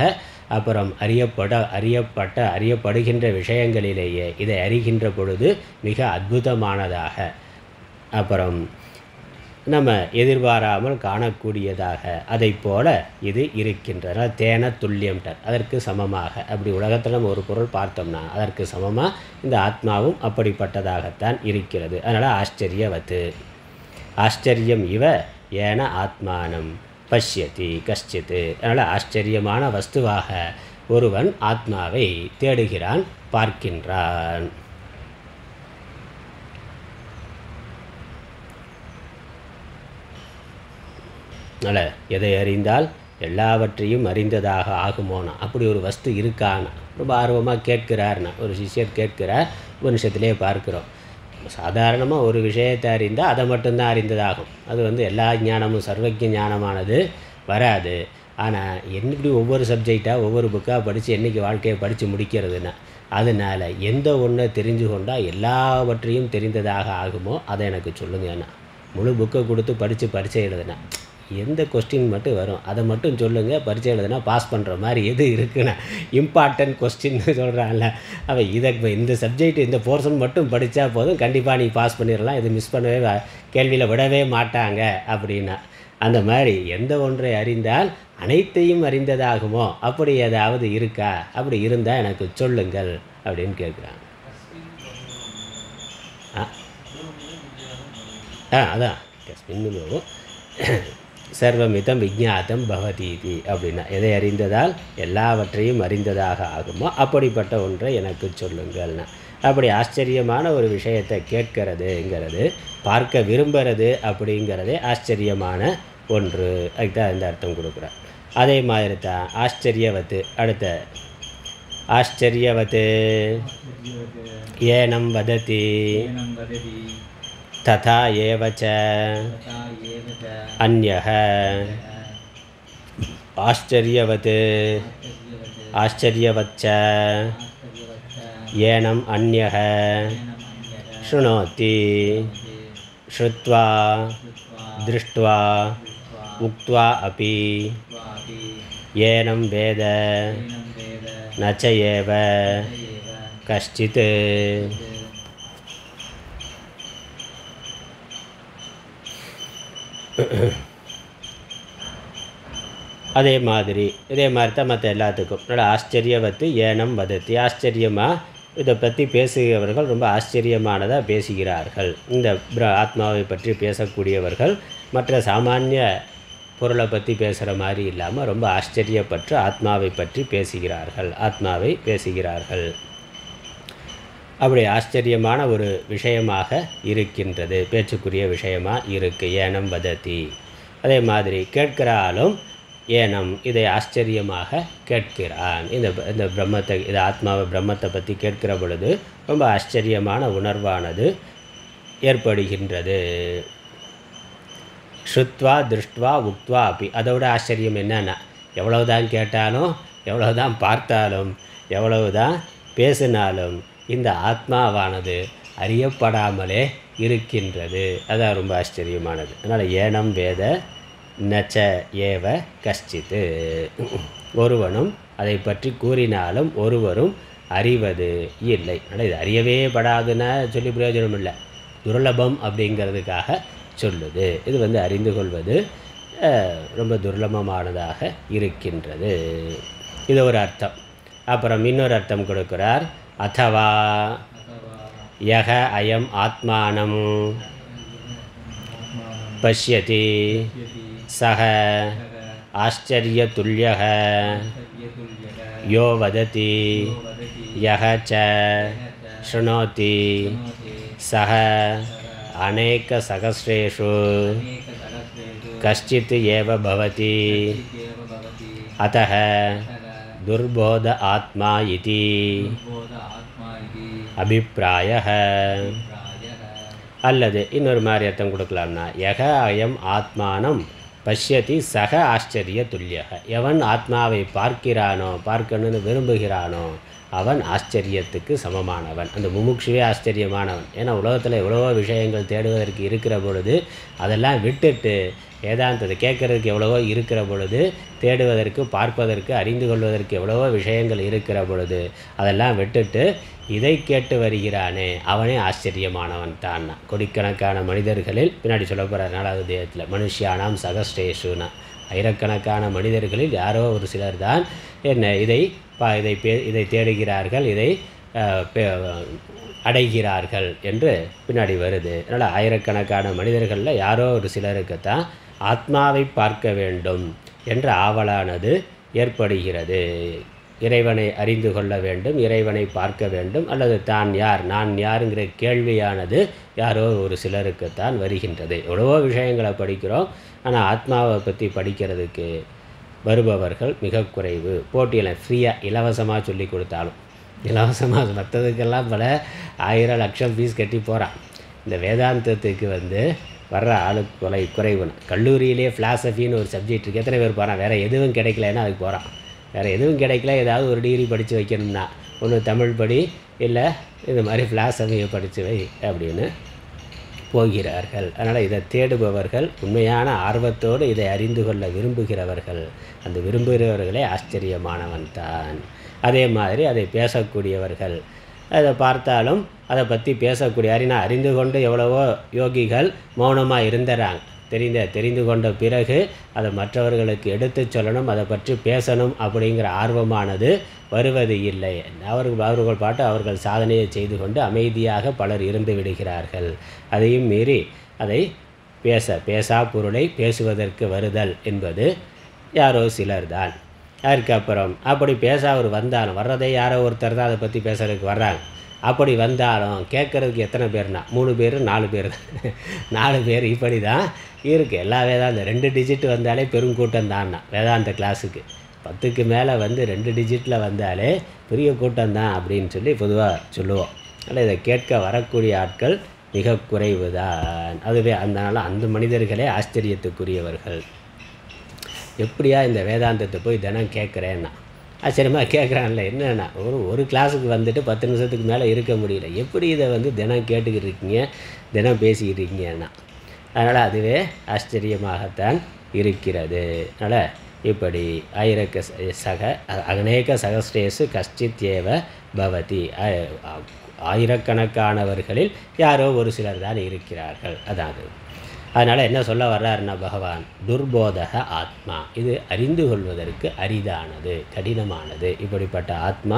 அப்புறம் அறியப்பட அறியப்பட்ட அறியப்படுகின்ற விஷயங்களிலேயே இதை அறிகின்ற பொழுது மிக அற்புதமானதாக அப்புறம் நம்ம எதிர்பாராமல் காணக்கூடியதாக அதைப் போல இது இருக்கின்றன தேன துல்லியம்டர் அதற்கு சமமாக அப்படி உலகத்தில் நம்ம ஒரு பொருள் பார்த்தோம்னா அதற்கு சமமாக இந்த ஆத்மாவும் அப்படிப்பட்டதாகத்தான் இருக்கிறது அதனால் ஆச்சரியவத்து ஆச்சரியம் இவ ஏன ஆத்மானம் பஷ்யதி கஷ்டித்து அதனால் ஆச்சரியமான வஸ்துவாக ஒருவன் ஆத்மாவை தேடுகிறான் பார்க்கின்றான் அதனால் எதை அறிந்தால் எல்லாவற்றையும் அறிந்ததாக ஆகுமோனா அப்படி ஒரு வஸ்து இருக்கானா ரொம்ப ஆர்வமாக கேட்கிறார்னா ஒரு சிஷ்யர் கேட்கிறார் உபனிஷத்திலே பார்க்கிறோம் சாதாரணமாக ஒரு விஷயத்தை அறிந்தால் அதை மட்டும்தான் அறிந்ததாகும் அது வந்து எல்லா ஞானமும் சர்வஜ ஞானமானது வராது ஆனால் என்னைக்கு ஒவ்வொரு சப்ஜெக்டாக ஒவ்வொரு புக்காக படித்து என்றைக்கு வாழ்க்கையை படித்து முடிக்கிறதுனா அதனால் எந்த ஒன்றை தெரிஞ்சு கொண்டால் எல்லாவற்றையும் தெரிந்ததாக ஆகுமோ அதை எனக்கு சொல்லுங்க அண்ணா முழு புக்கை கொடுத்து படித்து பரீட்சை எழுதுனா எந்த கொஸ்டின் மட்டும் வரும் அதை மட்டும் சொல்லுங்கள் பரீட்சை எழுதுனா பாஸ் பண்ணுற மாதிரி எது இருக்குன்னா இம்பார்ட்டன்ட் கொஸ்டின் சொல்கிறான்ல அவன் இதை இப்ப இந்த சப்ஜெக்ட் இந்த போர்ஷன் மட்டும் படித்தா போதும் கண்டிப்பாக நீ பாஸ் பண்ணிடலாம் இது மிஸ் பண்ணவே வா- கேள்வியில் விடவே மாட்டாங்க அப்படின்னா அந்த மாதிரி எந்த ஒன்றை அறிந்தால் அனைத்தையும் அறிந்ததாகுமோ அப்படி ஏதாவது இருக்கா அப்படி இருந்தால் எனக்கு சொல்லுங்கள் அப்படின்னு கேட்குறாங்க ஆ ஆ அதான் கஸ்மின்னு சர்வமிதம் விஜாத்தம் பவதீதி அப்படின்னா எதை அறிந்ததால் எல்லாவற்றையும் அறிந்ததாக ஆகுமோ அப்படிப்பட்ட ஒன்றை எனக்கு சொல்லுங்கள்னா அப்படி ஆச்சரியமான ஒரு விஷயத்தை கேட்கறதுங்கிறது பார்க்க விரும்புறது அப்படிங்கிறதே ஆச்சரியமான ஒன்று அதுக்கு தான் இந்த அர்த்தம் கொடுக்குறேன் அதே மாதிரி தான் ஆச்சரியவத்து அடுத்த ஆச்சரியவத்து ஏனம் வததி ஏனம் வததி ததா ஏவ ச ததா ஏவ ச அந்யः ஆச்சரியவத் ஆச்சரியவத் ஆச்சரியவச்ச ஆச்சரியவத் ஏனம் அந்யः ஏனம் அன்யத शृणोति श्रुत्वा ஸ்ருத்வா दृष्ट्वा ஸ்ருத்வா उक्त्वा अपि ஸ்ருத்வாபி ஏனம் வேத ஏனம் வேத न च एव ஏவ कश्चित् அதே மாதிரி இதே மாதிரி தான் மற்ற எல்லாத்துக்கும் நல்ல ஆச்சரியவத்து ஏனம் வதத்தி ஆச்சரியமாக இதை பற்றி பேசுகிறவர்கள் ரொம்ப ஆச்சரியமானதாக பேசுகிறார்கள் இந்த பிர- ஆத்மாவை பற்றி பேசக்கூடியவர்கள் மற்ற சாமானிய பொருளை பற்றி பேசுகிற மாதிரி இல்லாமல் ரொம்ப ஆச்சரியப்பட்டு ஆத்மாவை பற்றி பேசுகிறார்கள் ஆத்மாவை பேசுகிறார்கள் அப்படி ஆச்சரியமான ஒரு விஷயமாக இருக்கின்றது பேச்சுக்குரிய விஷயமாக இருக்கு ஏனம் வதத்தி அதே மாதிரி கேட்கிற ஆளும் ஏனம் இதை ஆச்சரியமாக கேட்கிறான் இந்த ப- இந்த பிரம்மத்தை இது ஆத்மாவை பிரம்மத்தை பற்றி கேட்கிற பொழுது ரொம்ப ஆச்சரியமான உணர்வானது ஏற்படுகின்றது ஸ்ருத்வா திருஷ்டுவா உக்த்வா அப்படி அதோட ஆச்சரியம் என்னன்னா எவ்வளவுதான் கேட்டாலும் எவ்வளவுதான் பார்த்தாலும் எவ்வளவுதான் பேசினாலும் இந்த ஆத்மாவானது அறியப்படாமலே இருக்கின்றது அதான் ரொம்ப ஆச்சரியமானது அதனால் ஏனம் வேத நச்ச ஏவ கஷ்டித்து ஒருவனும் அதை பற்றி கூறினாலும் ஒருவரும் அறிவது இல்லை ஆனால் இது அறியவே படாதுன்னா சொல்லி பிரயோஜனம் இல்லை துர்லபம் அப்படிங்கிறதுக்காக சொல்லுது இது வந்து அறிந்து கொள்வது அஹ், ரொம்ப துர்லபமானதாக இருக்கின்றது இது ஒரு அர்த்தம் அப்புறம் இன்னொரு அர்த்தம் கொடுக்கிறார் அதவா அத்தவா யக அயம் ஆத்மானம் ஆத்மானம் பஷ்யதி யதி சக சக ஆச்சரியதுல்யக சத்யதுல்யக யோ வததி யோ வததி யக ச शृणोति शृणोति सः अनेकसहस्रेषु अनेकसहस्रेषु कश्चित् एव भवति इत्येव भवति अतः तदा दुर्बोध आत्मा इति दुर्बोध आत्मा इति अभिप्रायः प्रायः அல்லது இன்னொரு மாதிரி அர்த்தம் கொடுக்கலாம்னா யக அயம் ஆத்மானம் பஷ்யதி சக ஆச்சரிய துல்லியக எவன் ஆத்மாவை பார்க்கிறானோ பார்க்கணும்னு விரும்புகிறானோ அவன் ஆச்சரியத்துக்கு சமமானவன் அந்த முமுட்சுவே ஆச்சரியமானவன் ஏன்னா உலகத்தில் எவ்வளவோ விஷயங்கள் தேடுவதற்கு இருக்கிற பொழுது அதெல்லாம் விட்டுட்டு வேதாந்தத்தை கேட்கறதுக்கு எவ்வளவோ இருக்கிற பொழுது தேடுவதற்கு பார்ப்பதற்கு அறிந்து கொள்வதற்கு எவ்வளவோ விஷயங்கள் இருக்கிற பொழுது அதெல்லாம் விட்டுட்டு இதை கேட்டு வருகிறானே அவனே ஆச்சரியமானவன் தான் கோடிக்கணக்கான மனிதர்களில் பின்னாடி சொல்ல போகிற நாலாவது தேயத்தில் மனுஷியானாம் சகஸ்ரேஷுனா ஆயிரக்கணக்கான மனிதர்களில் யாரோ ஒரு சிலர் தான் என்ன இதை பா இதை பே இதை தேடுகிறார்கள் இதை அஹ், பே- அடைகிறார்கள் என்று பின்னாடி வருது அதனால் ஆயிரக்கணக்கான மனிதர்களில் யாரோ ஒரு சிலருக்குத்தான் ஆத்மாவை பார்க்க வேண்டும் என்ற ஆவலானது ஏற்படுகிறது இறைவனை அறிந்து கொள்ள வேண்டும் இறைவனை பார்க்க வேண்டும் அல்லது தான் யார் நான் யாருங்கிற கேள்வியானது யாரோ ஒரு சிலருக்குத்தான் வருகின்றது எவ்வளவோ விஷயங்களை படிக்கிறோம் ஆனால் ஆத்மாவை பற்றி படிக்கிறதுக்கு வருபவர்கள் மிக குறைவு போட்டியில் ஃப்ரீயாக இலவசமாக சொல்லி கொடுத்தாலும் இலவசமாக மற்றதுக்கெல்லாம் பல ஆயிரம் லட்சம் ஃபீஸ் கட்டி போகிறான் இந்த வேதாந்தத்துக்கு வந்து வர்ற ஆளு கொலை குறைவுன்னு கல்லூரியிலே ஃபிலாசபின்னு ஒரு சப்ஜெக்ட் இருக்குது எத்தனை பேர் போகிறான் வேறு எதுவும் கிடைக்கலன்னா அதுக்கு போகிறான் வேறு எதுவும் கிடைக்கல ஏதாவது ஒரு டிகிரி படித்து வைக்கணும்னா ஒன்று தமிழ் படி இல்லை இந்த மாதிரி ஃபிலாசபியை படித்து வை அப்படின்னு போகிறார்கள் அதனால் இதை தேடுபவர்கள் உண்மையான ஆர்வத்தோடு இதை அறிந்து கொள்ள விரும்புகிறவர்கள் அந்த விரும்புகிறவர்களே ஆச்சரியமானவன் தான் அதே மாதிரி அதை பேசக்கூடியவர்கள் அதை பார்த்தாலும் அதை பற்றி பேசக்கூடிய அறினா அறிந்து கொண்டு எவ்வளவோ யோகிகள் மௌனமாக இருந்துறாங்க தெரிந்த தெரிந்து கொண்ட பிறகு அதை மற்றவர்களுக்கு எடுத்துச் சொல்லணும் அதை பற்றி பேசணும் அப்படிங்கிற ஆர்வமானது வருவது இல்லை அவர்கள் அவர்கள் பாட்டு அவர்கள் சாதனையை செய்து கொண்டு அமைதியாக பலர் இருந்து விடுகிறார்கள் அதையும் மீறி அதை பேச பேசா பொருளை பேசுவதற்கு வருதல் என்பது யாரோ சிலர்தான் அதுக்கப்புறம் அப்படி பேச அவர் வந்தாலும் வர்றதே யாரோ ஒருத்தர் தான் அதை பற்றி பேசுறதுக்கு வர்றாங்க அப்படி வந்தாலும் கேட்குறதுக்கு எத்தனை பேர்னா மூணு பேர் நாலு பேர் தான் நாலு பேர் இப்படி தான் இருக்குது எல்லா வேதாந்த ரெண்டு டிஜிட் வந்தாலே பெருங்கூட்டம் தான்னா வேதாந்த கிளாஸுக்கு பத்துக்கு மேலே வந்து ரெண்டு டிஜிட்டில் வந்தாலே பெரிய கூட்டம் தான் அப்படின்னு சொல்லி பொதுவாக சொல்லுவோம் அதனால் இதை கேட்க வரக்கூடிய ஆட்கள் மிக குறைவு தான் அதுவே அதனால் அந்த மனிதர்களே ஆச்சரியத்துக்குரியவர்கள் எப்படியா இந்த வேதாந்தத்தை போய் தினம் கேட்குறேன்னா ஆச்சரியமாக கேட்குறான்ல என்னன்னா ஒரு ஒரு கிளாஸுக்கு வந்துட்டு பத்து நிமிஷத்துக்கு மேலே இருக்க முடியல எப்படி இதை வந்து தினம் கேட்டுக்கிட்டு இருக்கீங்க தினம் பேசிக்கிட்டு இருக்கீங்கன்னா அதனால் அதுவே ஆச்சரியமாகத்தான் இருக்கிறது அதனால் இப்படி ஆயிரக்க ச- சக அ- அநேக சகஸ்ரேசு கஷ்டித் ஏவ பவதி ஆ- ஆ- ஆயிரக்கணக்கானவர்களில் யாரோ ஒரு சிலர் தான் இருக்கிறார்கள் அதான் அது அதனால் என்ன சொல்ல வர்றாருன்னா பகவான் துர்போதக ஆத்மா இது அறிந்து கொள்வதற்கு அரிதானது கடினமானது இப்படிப்பட்ட ஆத்மா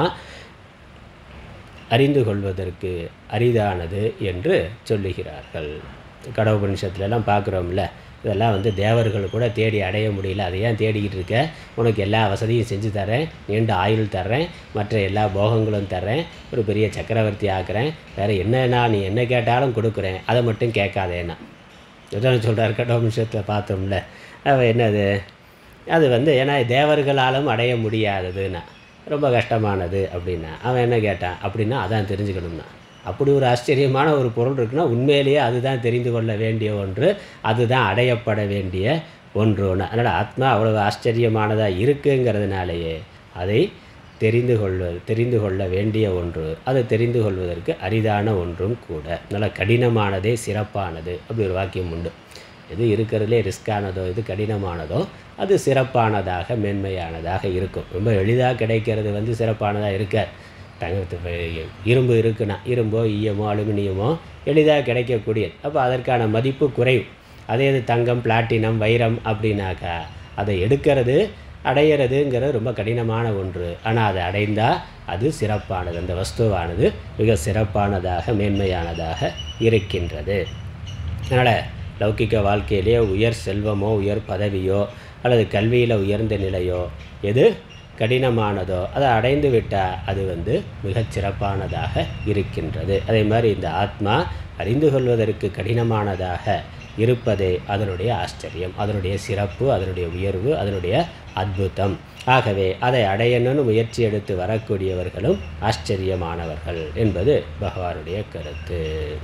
அறிந்து கொள்வதற்கு அரிதானது என்று சொல்லுகிறார்கள் கடவுபனிஷத்துலலாம் பார்க்குறோம்ல இதெல்லாம் வந்து தேவர்கள் கூட தேடி அடைய முடியல அதை ஏன் தேடிக்கிட்டு இருக்க உனக்கு எல்லா வசதியும் செஞ்சு தரேன் நீண்ட ஆயுள் தர்றேன் மற்ற எல்லா போகங்களும் தர்றேன் ஒரு பெரிய சக்கரவர்த்தி ஆக்குறேன் வேறு என்னன்னா நீ என்ன கேட்டாலும் கொடுக்குறேன் அதை மட்டும் கேட்காதேன்னா இதான் சொல்கிறார் கடவுபனிஷத்தில் பார்த்தோம்ல அவன் என்னது அது வந்து ஏன்னா தேவர்களாலும் அடைய முடியாததுன்னா ரொம்ப கஷ்டமானது அப்படின்னா அவன் என்ன கேட்டான் அப்படின்னா அதான் தெரிஞ்சுக்கணும்னா அப்படி ஒரு ஆச்சரியமான ஒரு பொருள் இருக்குன்னா உண்மையிலேயே அதுதான் தெரிந்து கொள்ள வேண்டிய ஒன்று அதுதான் அடையப்பட வேண்டிய ஒன்று ஒன்று அதனால் ஆத்மா அவ்வளவு ஆச்சரியமானதாக இருக்குங்கிறதுனாலேயே அதை தெரிந்து கொள்வது தெரிந்து கொள்ள வேண்டிய ஒன்று அது தெரிந்து கொள்வதற்கு அரிதான ஒன்றும் கூட நல்ல கடினமானதே சிறப்பானது அப்படி ஒரு வாக்கியம் உண்டு எது இருக்கிறதுலே ரிஸ்கானதோ எது கடினமானதோ அது சிறப்பானதாக மேன்மையானதாக இருக்கும் ரொம்ப எளிதாக கிடைக்கிறது வந்து சிறப்பானதாக இருக்காது தங்கத்து ப- இரும்பு இருக்குன்னா இரும்போ ஈயமோ அலுமினியமோ எளிதாக கிடைக்கக்கூடியது அப்போ அதற்கான மதிப்பு குறைவு அதே இது தங்கம் பிளாட்டினம் வைரம் அப்படின்னாக்கா அதை எடுக்கிறது அடையிறதுங்கிறது ரொம்ப கடினமான ஒன்று ஆனால் அதை அடைந்தால் அது சிறப்பானது அந்த வஸ்துவானது மிக சிறப்பானதாக மேன்மையானதாக இருக்கின்றது அதனால் லௌகிக வாழ்க்கையிலேயே உயர் செல்வமோ உயர் பதவியோ அல்லது கல்வியில் உயர்ந்த நிலையோ எது கடினமானதோ அதை அடைந்து விட்டால் அது வந்து மிகச் சிறப்பானதாக இருக்கின்றது அதே மாதிரி இந்த ஆத்மா அறிந்து கொள்வதற்கு கடினமானதாக இருப்பதே அதனுடைய ஆச்சரியம் அதனுடைய சிறப்பு அதனுடைய உயர்வு அதனுடைய அற்புதம் ஆகவே அதை அடையணும்னு முயற்சி எடுத்து வரக்கூடியவர்களும் ஆச்சரியமானவர்கள் என்பது பகவானுடைய கருத்து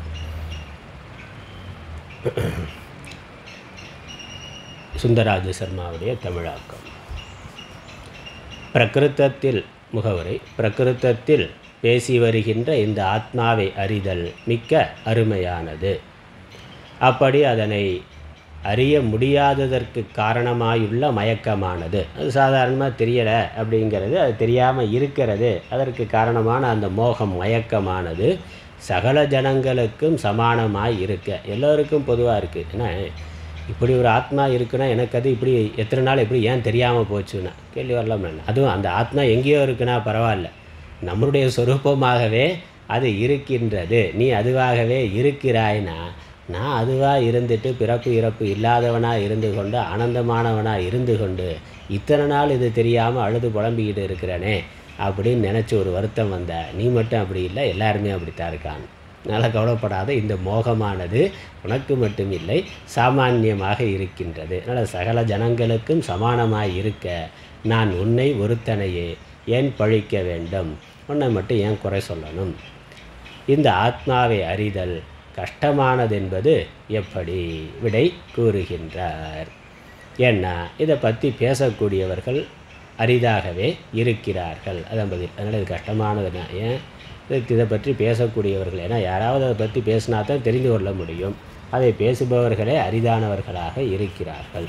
சுந்தராஜ சர்மாவுடைய தமிழாக்கம் பிரகிருத்தத்தில் முகவரை பிரகிருத்தத்தில் பேசி வருகின்ற இந்த ஆத்மாவை அறிதல் மிக்க அருமையானது அப்படி அதனை அறிய முடியாததற்கு காரணமாயுள்ள மயக்கமானது அது சாதாரணமாக தெரியலை அப்படிங்கிறது அது தெரியாமல் இருக்கிறது அதற்கு காரணமான அந்த மோகம் மயக்கமானது சகல ஜனங்களுக்கும் சமானமாய் இருக்க எல்லோருக்கும் பொதுவாக இருக்குது ஏன்னா இப்படி ஒரு ஆத்மா இருக்குன்னா எனக்கு அது இப்படி எத்தனை நாள் இப்படி ஏன் தெரியாமல் போச்சுன்னா கேள்வி வரலாம் அதுவும் அந்த ஆத்மா எங்கேயோ இருக்குன்னா பரவாயில்ல நம்மளுடைய சொரூபமாகவே அது இருக்கின்றது நீ அதுவாகவே இருக்கிறாய்னா நான் அதுவாக இருந்துட்டு பிறப்பு இறப்பு இல்லாதவனாக இருந்து கொண்டு ஆனந்தமானவனாக இருந்து கொண்டு இத்தனை நாள் இது தெரியாமல் அழுது புலம்பிக்கிட்டு இருக்கிறேனே அப்படின்னு நினச்சி ஒரு வருத்தம் வந்த நீ மட்டும் அப்படி இல்லை எல்லாருமே அப்படித்தான் இருக்கான் அதனால் கவலைப்படாத இந்த மோகமானது உனக்கு மட்டும் இல்லை சாமானியமாக இருக்கின்றது அதனால் சகல ஜனங்களுக்கும் சமானமாக இருக்க நான் உன்னை ஒருத்தனையே ஏன் பழிக்க வேண்டும் உன்னை மட்டும் ஏன் குறை சொல்லணும் இந்த ஆத்மாவை அறிதல் கஷ்டமானதென்பது எப்படி விடை கூறுகின்றார் ஏன்னா இதை பற்றி பேசக்கூடியவர்கள் அரிதாகவே இருக்கிறார்கள் அதன் பதில் அதனால் இது கஷ்டமானதுன்னா ஏன் இதுக்கு இதை பற்றி பேசக்கூடியவர்கள் ஏன்னா யாராவது அதை பற்றி பேசினா தான் தெரிந்து கொள்ள முடியும் அதை பேசுபவர்களே அரிதானவர்களாக இருக்கிறார்கள்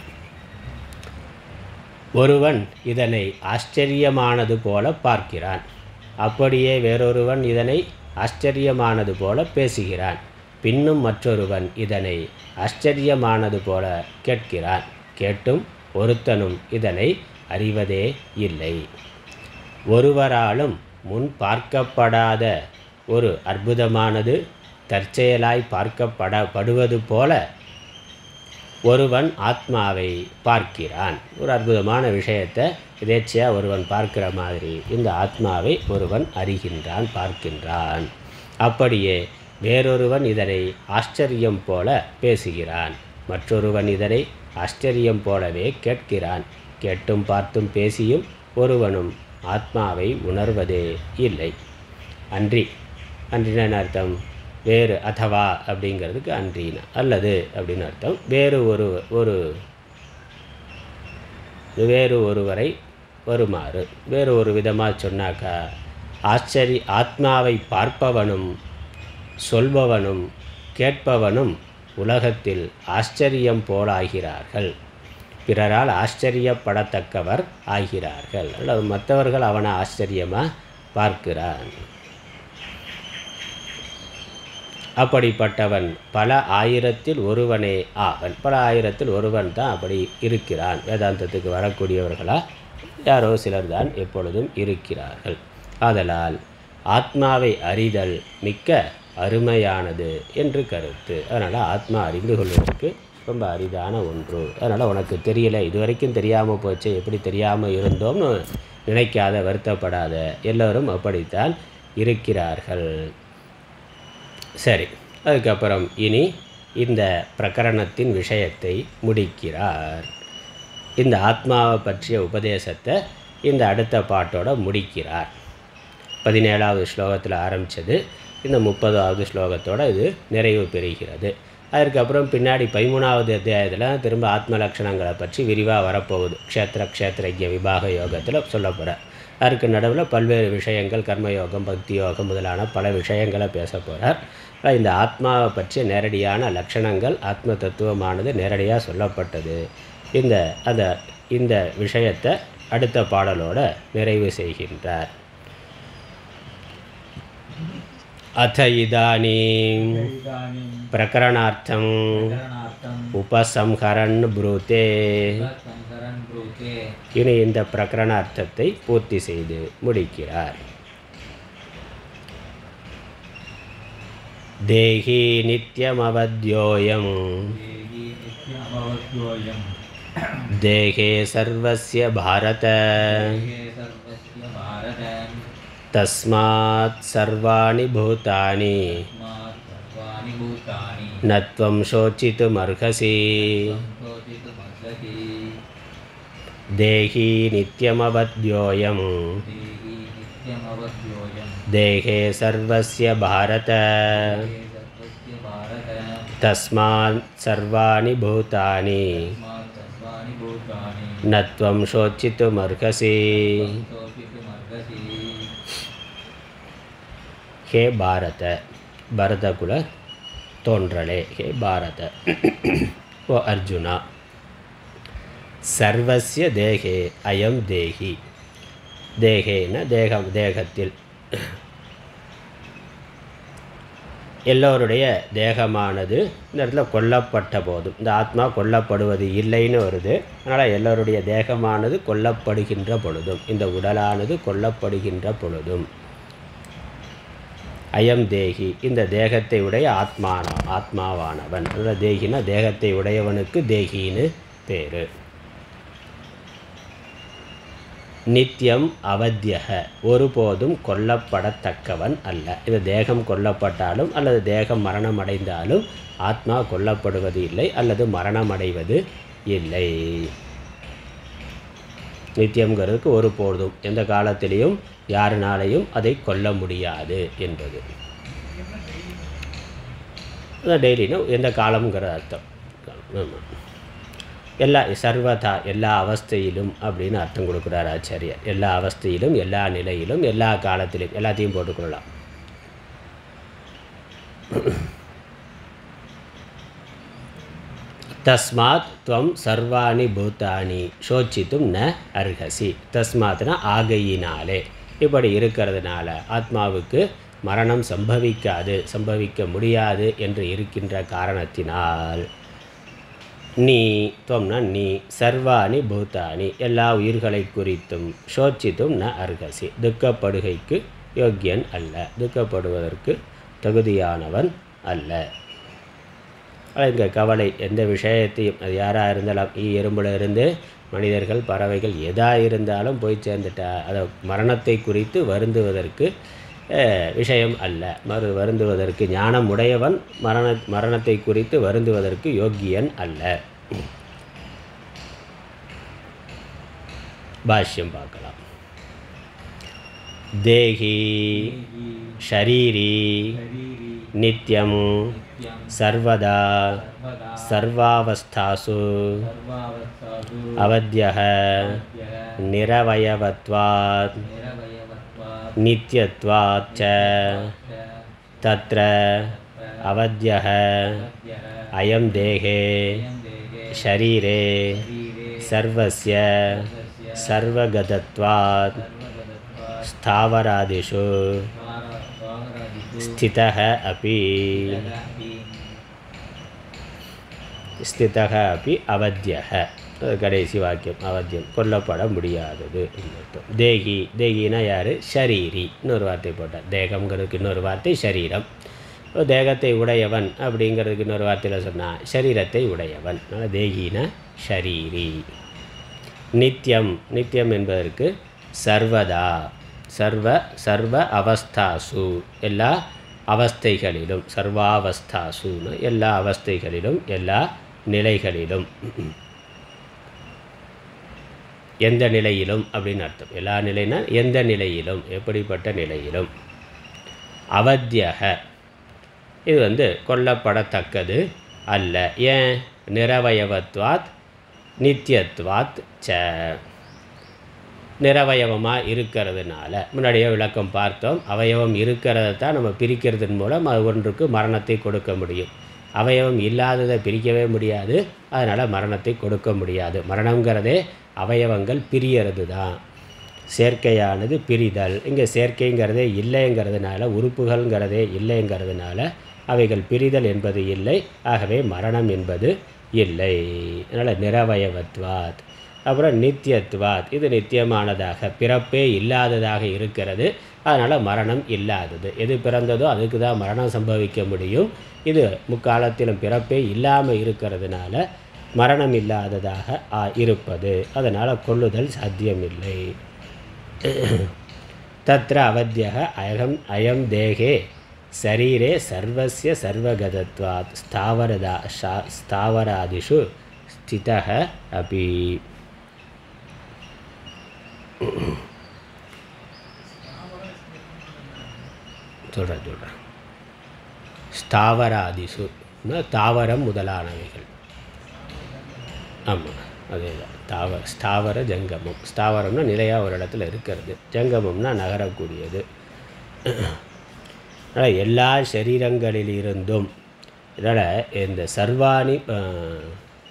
ஒருவன் இதனை ஆச்சரியமானது போல பார்க்கிறான் அப்படியே வேறொருவன் இதனை ஆச்சரியமானது போல பேசுகிறான் பின்னும் மற்றொருவன் இதனை ஆச்சரியமானது போல கேட்கிறான் கேட்டும் ஒருத்தனும் இதனை அறிவதே இல்லை ஒருவராலும் முன் பார்க்கப்படாத ஒரு அற்புதமானது தற்செயலாய் பார்க்கப்பட படுவது போல ஒருவன் ஆத்மாவை பார்க்கிறான் ஒரு அற்புதமான விஷயத்தை எதேச்சையாக ஒருவன் பார்க்கிற மாதிரி இந்த ஆத்மாவை ஒருவன் அறிகின்றான் பார்க்கின்றான் அப்படியே வேறொருவன் இதனை ஆச்சரியம் போல பேசுகிறான் மற்றொருவன் இதனை ஆச்சரியம் போலவே கேட்கிறான் கேட்டும் பார்த்தும் பேசியும் ஒருவனும் ஆத்மாவை உணர்வதே இல்லை அன்றி அன்றினா என்ன அர்த்தம் வேறு அதவா அப்படிங்கிறதுக்கு அன்றினா அல்லது அப்படின்னு அர்த்தம் வேறு ஒரு ஒரு வேறு ஒருவரை வருமாறு வேறு ஒரு விதமாக சொன்னாக்கா ஆச்சரி ஆத்மாவை பார்ப்பவனும் சொல்பவனும் கேட்பவனும் உலகத்தில் ஆச்சரியம் போலாகிறார்கள் பிறரால் ஆச்சரியப்படத்தக்கவர் ஆகிறார்கள் அல்லது மற்றவர்கள் அவனை ஆச்சரியமாக பார்க்கிறான் அப்படிப்பட்டவன் பல ஆயிரத்தில் ஒருவனே ஆவன் பல ஆயிரத்தில் ஒருவன் தான் அப்படி இருக்கிறான் வேதாந்தத்துக்கு வரக்கூடியவர்களா யாரோ சிலர் தான் எப்பொழுதும் இருக்கிறார்கள் ஆதலால் ஆத்மாவை அறிதல் மிக்க அருமையானது என்று கருத்து அதனால் ஆத்மா அறிந்து கொள்வதற்கு ரொம்ப அரிதான ஒன்று அதனால் உனக்கு தெரியல இது வரைக்கும் தெரியாமல் போச்சு எப்படி தெரியாமல் இருந்தோம்னு நினைக்காத வருத்தப்படாத எல்லோரும் அப்படித்தான் இருக்கிறார்கள் சரி அதுக்கப்புறம் இனி இந்த பிரகரணத்தின் விஷயத்தை முடிக்கிறார் இந்த ஆத்மாவை பற்றிய உபதேசத்தை இந்த அடுத்த பாட்டோட முடிக்கிறார் பதினேழாவது ஸ்லோகத்தில் ஆரம்பித்தது இந்த முப்பதாவது ஸ்லோகத்தோட இது நிறைவு பெறுகிறது அதற்கப்புறம் பின்னாடி பதிமூணாவது அத்தியாயத்தில் திரும்ப ஆத்ம லட்சணங்களை பற்றி விரிவாக வரப்போகுது க்ஷேத்திர க்ஷேத்திரஜ்ய விபாக யோகத்தில் சொல்ல போகிறார் அதற்கு நடுவில் பல்வேறு விஷயங்கள் கர்மயோகம் பக்தி யோகம் முதலான பல விஷயங்களை பேச போகிறார் இந்த ஆத்மாவை பற்றிய நேரடியான லட்சணங்கள் ஆத்ம தத்துவமானது நேரடியாக சொல்லப்பட்டது இந்த அந்த இந்த விஷயத்தை அடுத்த பாடலோட நிறைவு செய்கின்றார் अथ इदानीं इदानीं प्रकरणार्थम् प्रकरणार्थम् உபசம்ஹரன் ப்ரூத்தே சங்கரன் ப்ரூத்தே இனி இந்த பிரகரணார்த்தத்தை பூர்த்தி செய்து முடிக்கிறார் தேகி நித்யமவத்யோயம் தேகி நித்யமவத்யோயம் தேகே சர்வஸ்ய பாரத தேகே சர்வஸ்ய பாரத தஸ்மாத் சர்வாணி பூதானி தஸ்மாத் சர்வாணி பூதானி நத்வம் சோச்சித்துமர்ஹசி சந்தோஷித்துமர்ஹசி தேகி நித்யமவத்யோயம் தேகி நித்யமவத்யோயம் தேகே சர்வஸ்ய பாரத தேகே சர்வஸ்ய பாரத தஸ்மாத் சர்வாணி பூதானி தஸ்மாத் சர்வாணி பூதானி நத்வம் சோச்சித்துமர்ஹசி சந்தோஷித்துமர்ஹசி ஹே பாரத பரதகுல தோன்றலே ஹே பாரத ஓ அர்ஜுனா சர்வசிய தேகே அயம் தேகி தேகேன தேகம் தேகத்தில் எல்லோருடைய தேகமானது இந்த இடத்துல கொல்லப்பட்ட போதும் இந்த ஆத்மா கொல்லப்படுவது இல்லைன்னு வருது அதனால் எல்லோருடைய தேகமானது கொல்லப்படுகின்ற பொழுதும் இந்த உடலானது கொல்லப்படுகின்ற பொழுதும் அயம் தேகி இந்த தேகத்தை உடைய ஆத்மான ஆத்மாவானவன் அதாவது தேகினா தேகத்தை உடையவனுக்கு தேகின்னு பேர் நித்தியம் அவத்தியக ஒருபோதும் கொல்லப்படத்தக்கவன் அல்ல இது தேகம் கொல்லப்பட்டாலும் அல்லது தேகம் மரணம் அடைந்தாலும் ஆத்மா கொல்லப்படுவது இல்லை அல்லது மரணம் அடைவது இல்லை நித்தியம்ங்கிறதுக்கு ஒருபோதும் எந்த காலத்திலையும் யாருனாலையும் அதை கொல்ல முடியாது என்பது அதான் டெய்லினா எந்த காலம்ங்கிற அர்த்தம் ஆமாம் எல்லா சர்வதா எல்லா அவஸ்தையிலும் அப்படின்னு அர்த்தம் கொடுக்குறார் ஆச்சாரியர் எல்லா அவஸ்தையிலும் எல்லா நிலையிலும் எல்லா காலத்திலும் எல்லாத்தையும் போட்டுக்கொள்ளலாம் தஸ்மாத் துவம் சர்வாணி பூத்தானி சோச்சித்தும் ந அர்ஹசி தஸ்மாத்னா ஆகையினாலே இப்படி இருக்கிறதுனால ஆத்மாவுக்கு மரணம் சம்பவிக்காது சம்பவிக்க முடியாது என்று இருக்கின்ற காரணத்தினால் நீ துவம்னா நீ சர்வாணி பூத்தானி எல்லா உயிர்களை குறித்தும் சோச்சித்தும் ந அர்ஹசி துக்கப்படுகைக்கு யோக்கியன் அல்ல துக்கப்படுவதற்கு தகுதியானவன் அல்ல இங்கே கவலை எந்த விஷயத்தையும் அது யாராக இருந்தாலும் ஈ எறும்புல இருந்து மனிதர்கள் பறவைகள் எதாக இருந்தாலும் போய் சேர்ந்துட்டா அதை மரணத்தை குறித்து வருந்துவதற்கு அஹ், விஷயம் அல்ல மறு வருந்துவதற்கு ஞானம் உடையவன் மரண மரணத்தை குறித்து வருந்துவதற்கு யோக்கியன் அல்ல பாஷ்யம் பார்க்கலாம் தேகி ஷரீரி शरीरी நித்யம் नित्यं சர்வதா सर्वदा சர்வாவஸ்தாசு सर्वावस्थासु அவத்யः अवद्यः நிரவயவத்வாத் निरवयवत्वात् நித்யத்வாத் ச च தத்ர அவத்யः अवद्यः அயம் தேகே अयं देहे ஷரீரே शरीरे சர்வஸ்ய सर्वस्य சர்வகதத்வாத் सर्वगतत्वात् ஸ்தாவராதிஷு स्वार- स्वावरादिषु ஸ்திதः अपि जगति ஸ்திதக அப்படி அவத்தியக அது கடைசி வாக்கியம் அவத்தியம் கொல்லப்பட முடியாதது என்று அர்த்தம். தேகி தேகினா யார் ஷரீரி இன்னொரு வார்த்தை போட்டார் தேகம்ங்கிறதுக்கு இன்னொரு வார்த்தை சரீரம் இப்போ தேகத்தை உடையவன் அப்படிங்கிறதுக்கு இன்னொரு வார்த்தையில் சொன்னால் சரீரத்தை உடையவன் அதனால் தேகினா ஷரீரி நித்தியம் நித்தியம் என்பதற்கு சர்வதா சர்வ சர்வ அவஸ்தாசு எல்லா அவஸ்தைகளிலும் சர்வாவஸ்தாசுன்னு எல்லா அவஸ்தைகளிலும் எல்லா நிலைகளிலும் எந்த நிலையிலும் அப்படின்னு அர்த்தம் எல்லா நிலைனா எந்த நிலையிலும் எப்படிப்பட்ட நிலையிலும் அவத்தியக இது வந்து கொல்லப்படத்தக்கது அல்ல ஏன் நிரவயவத்வாத் நித்தியத்வாத் ச நிரவயவமாக இருக்கிறதுனால முன்னாடியே விளக்கம் பார்த்தோம் அவயவம் இருக்கிறத தான் நம்ம பிரிக்கிறதன் மூலம் அது ஒன்றுக்கு மரணத்தை கொடுக்க முடியும் அவயவம் இல்லாததை பிரிக்கவே முடியாது அதனால் மரணத்தை கொடுக்க முடியாது மரணங்கிறதே அவயவங்கள் பிரியறது தான் சேர்க்கையானது பிரிதல் இங்கே சேர்க்கைங்கிறதே இல்லைங்கிறதுனால உறுப்புகள்ங்கிறதே இல்லைங்கிறதுனால அவைகள் பிரிதல் என்பது இல்லை ஆகவே மரணம் என்பது இல்லை அதனால் நிரவயவத்வாத் அப்புறம் நித்தியத்வாத் இது நித்தியமானதாக பிறப்பே இல்லாததாக இருக்கிறது அதனால் மரணம் இல்லாதது எது பிறந்ததோ அதுக்கு தான் மரணம் சம்பவிக்க முடியும் இது முக்காலத்திலும் பிறப்பே இல்லாமல் இருக்கிறதுனால மரணம் இல்லாததாக ஆ, இருப்பது அதனால் கொள்ளுதல் சாத்தியமில்லை தத்ர அவத்தியக அயம் அயம் தேகே சரீரே சர்வஸ்ய சர்வகதத்வாத் ஸ்தாவரதா ஷா- ஸ்தாவராதிஷு ஸ்திதः அபி சொல்கிறேன் சொல்கிறேன் ஸ்தாவராதிஷு தாவரம் முதலானவைகள் ஆமாம் அதே தான் தாவர ஸ்தாவர ஜங்கமம் ஸ்தாவரம்னா நிலையாக ஒரு இடத்துல இருக்கிறது ஜங்கமம்னா நகரக்கூடியது அதனால் எல்லா சரீரங்களிலிருந்தும் இதனால் இந்த சர்வாணி அஹ்,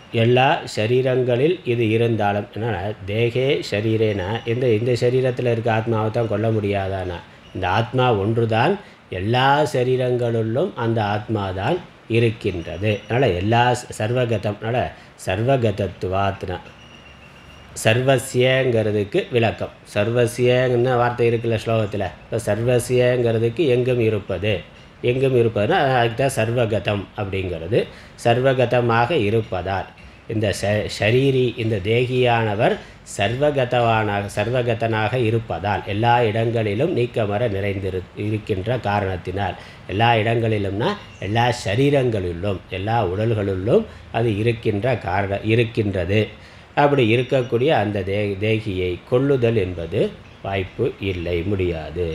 எல்லா சரீரங்களில் இது இருந்தாலும் என்ன தேகே ஷரீரேனா இந்த இந்த சரீரத்தில் இருக்க ஆத்மாவை தான் கொல்ல முடியாதானா இந்த ஆத்மா ஒன்றுதான் எல்லா சரீரங்களிலும் அந்த ஆத்மா தான் இருக்கின்றது அதனால் எல்லா சர்வகதம் அதனால் சர்வகதத்துவாத்னா சர்வசியங்கிறதுக்கு விளக்கம் சர்வசியன்னு வார்த்தை இருக்குல்ல ஸ்லோகத்தில் இப்போ சர்வசியங்கிறதுக்கு எங்கும் இருப்பது எங்கும் இருப்பதுன்னா அதுக்கு தான் சர்வகதம் அப்படிங்கிறது சர்வகதமாக இருப்பதால் இந்த ச ஷரீரி இந்த தேகியானவர் சர்வகதவானாக சர்வகதனாக இருப்பதால் எல்லா இடங்களிலும் நீக்கமர நிறைந்திரு இருக்கின்ற காரணத்தினால் எல்லா இடங்களிலும்னா எல்லா சரீரங்களிலும் எல்லா உடல்களிலும் அது இருக்கின்ற காரண இருக்கின்றது அப்படி இருக்கக்கூடிய அந்த தே தேகியை கொல்லுதல் என்பது வாய்ப்பு இல்லை முடியாது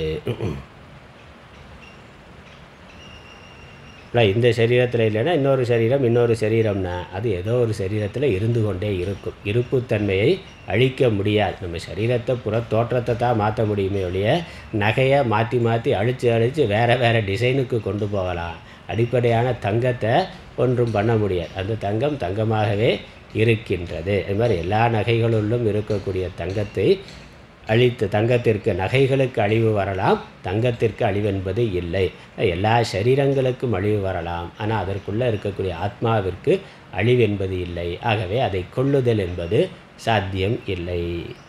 இல்லை இந்த சரீரத்தில் இல்லைன்னா இன்னொரு சரீரம் இன்னொரு சரீரம்னா அது ஏதோ ஒரு சரீரத்தில் இருந்து கொண்டே இருக்கும் இருப்புத்தன்மையை அழிக்க முடியாது நம்ம சரீரத்தை புற தோற்றத்தை தான் மாற்ற முடியுமே ஒழிய நகையை மாற்றி மாற்றி அழித்து அழித்து வேறு வேறு டிசைனுக்கு கொண்டு போகலாம் அடிப்படையான தங்கத்தை ஒன்றும் பண்ண முடியாது அந்த தங்கம் தங்கமாகவே இருக்கின்றது அது மாதிரி எல்லா நகைகளுள்ளும் இருக்கக்கூடிய தங்கத்தை அழித்து தங்கத்திற்கு நகைகளுக்கு அழிவு வரலாம் தங்கத்திற்கு அழிவு என்பது இல்லை எல்லா சரீரங்களுக்கும் அழிவு வரலாம் ஆனால் அதற்குள்ளே இருக்கக்கூடிய ஆத்மாவிற்கு அழிவு என்பது இல்லை ஆகவே அதை கொள்ளுதல் என்பது சாத்தியம் இல்லை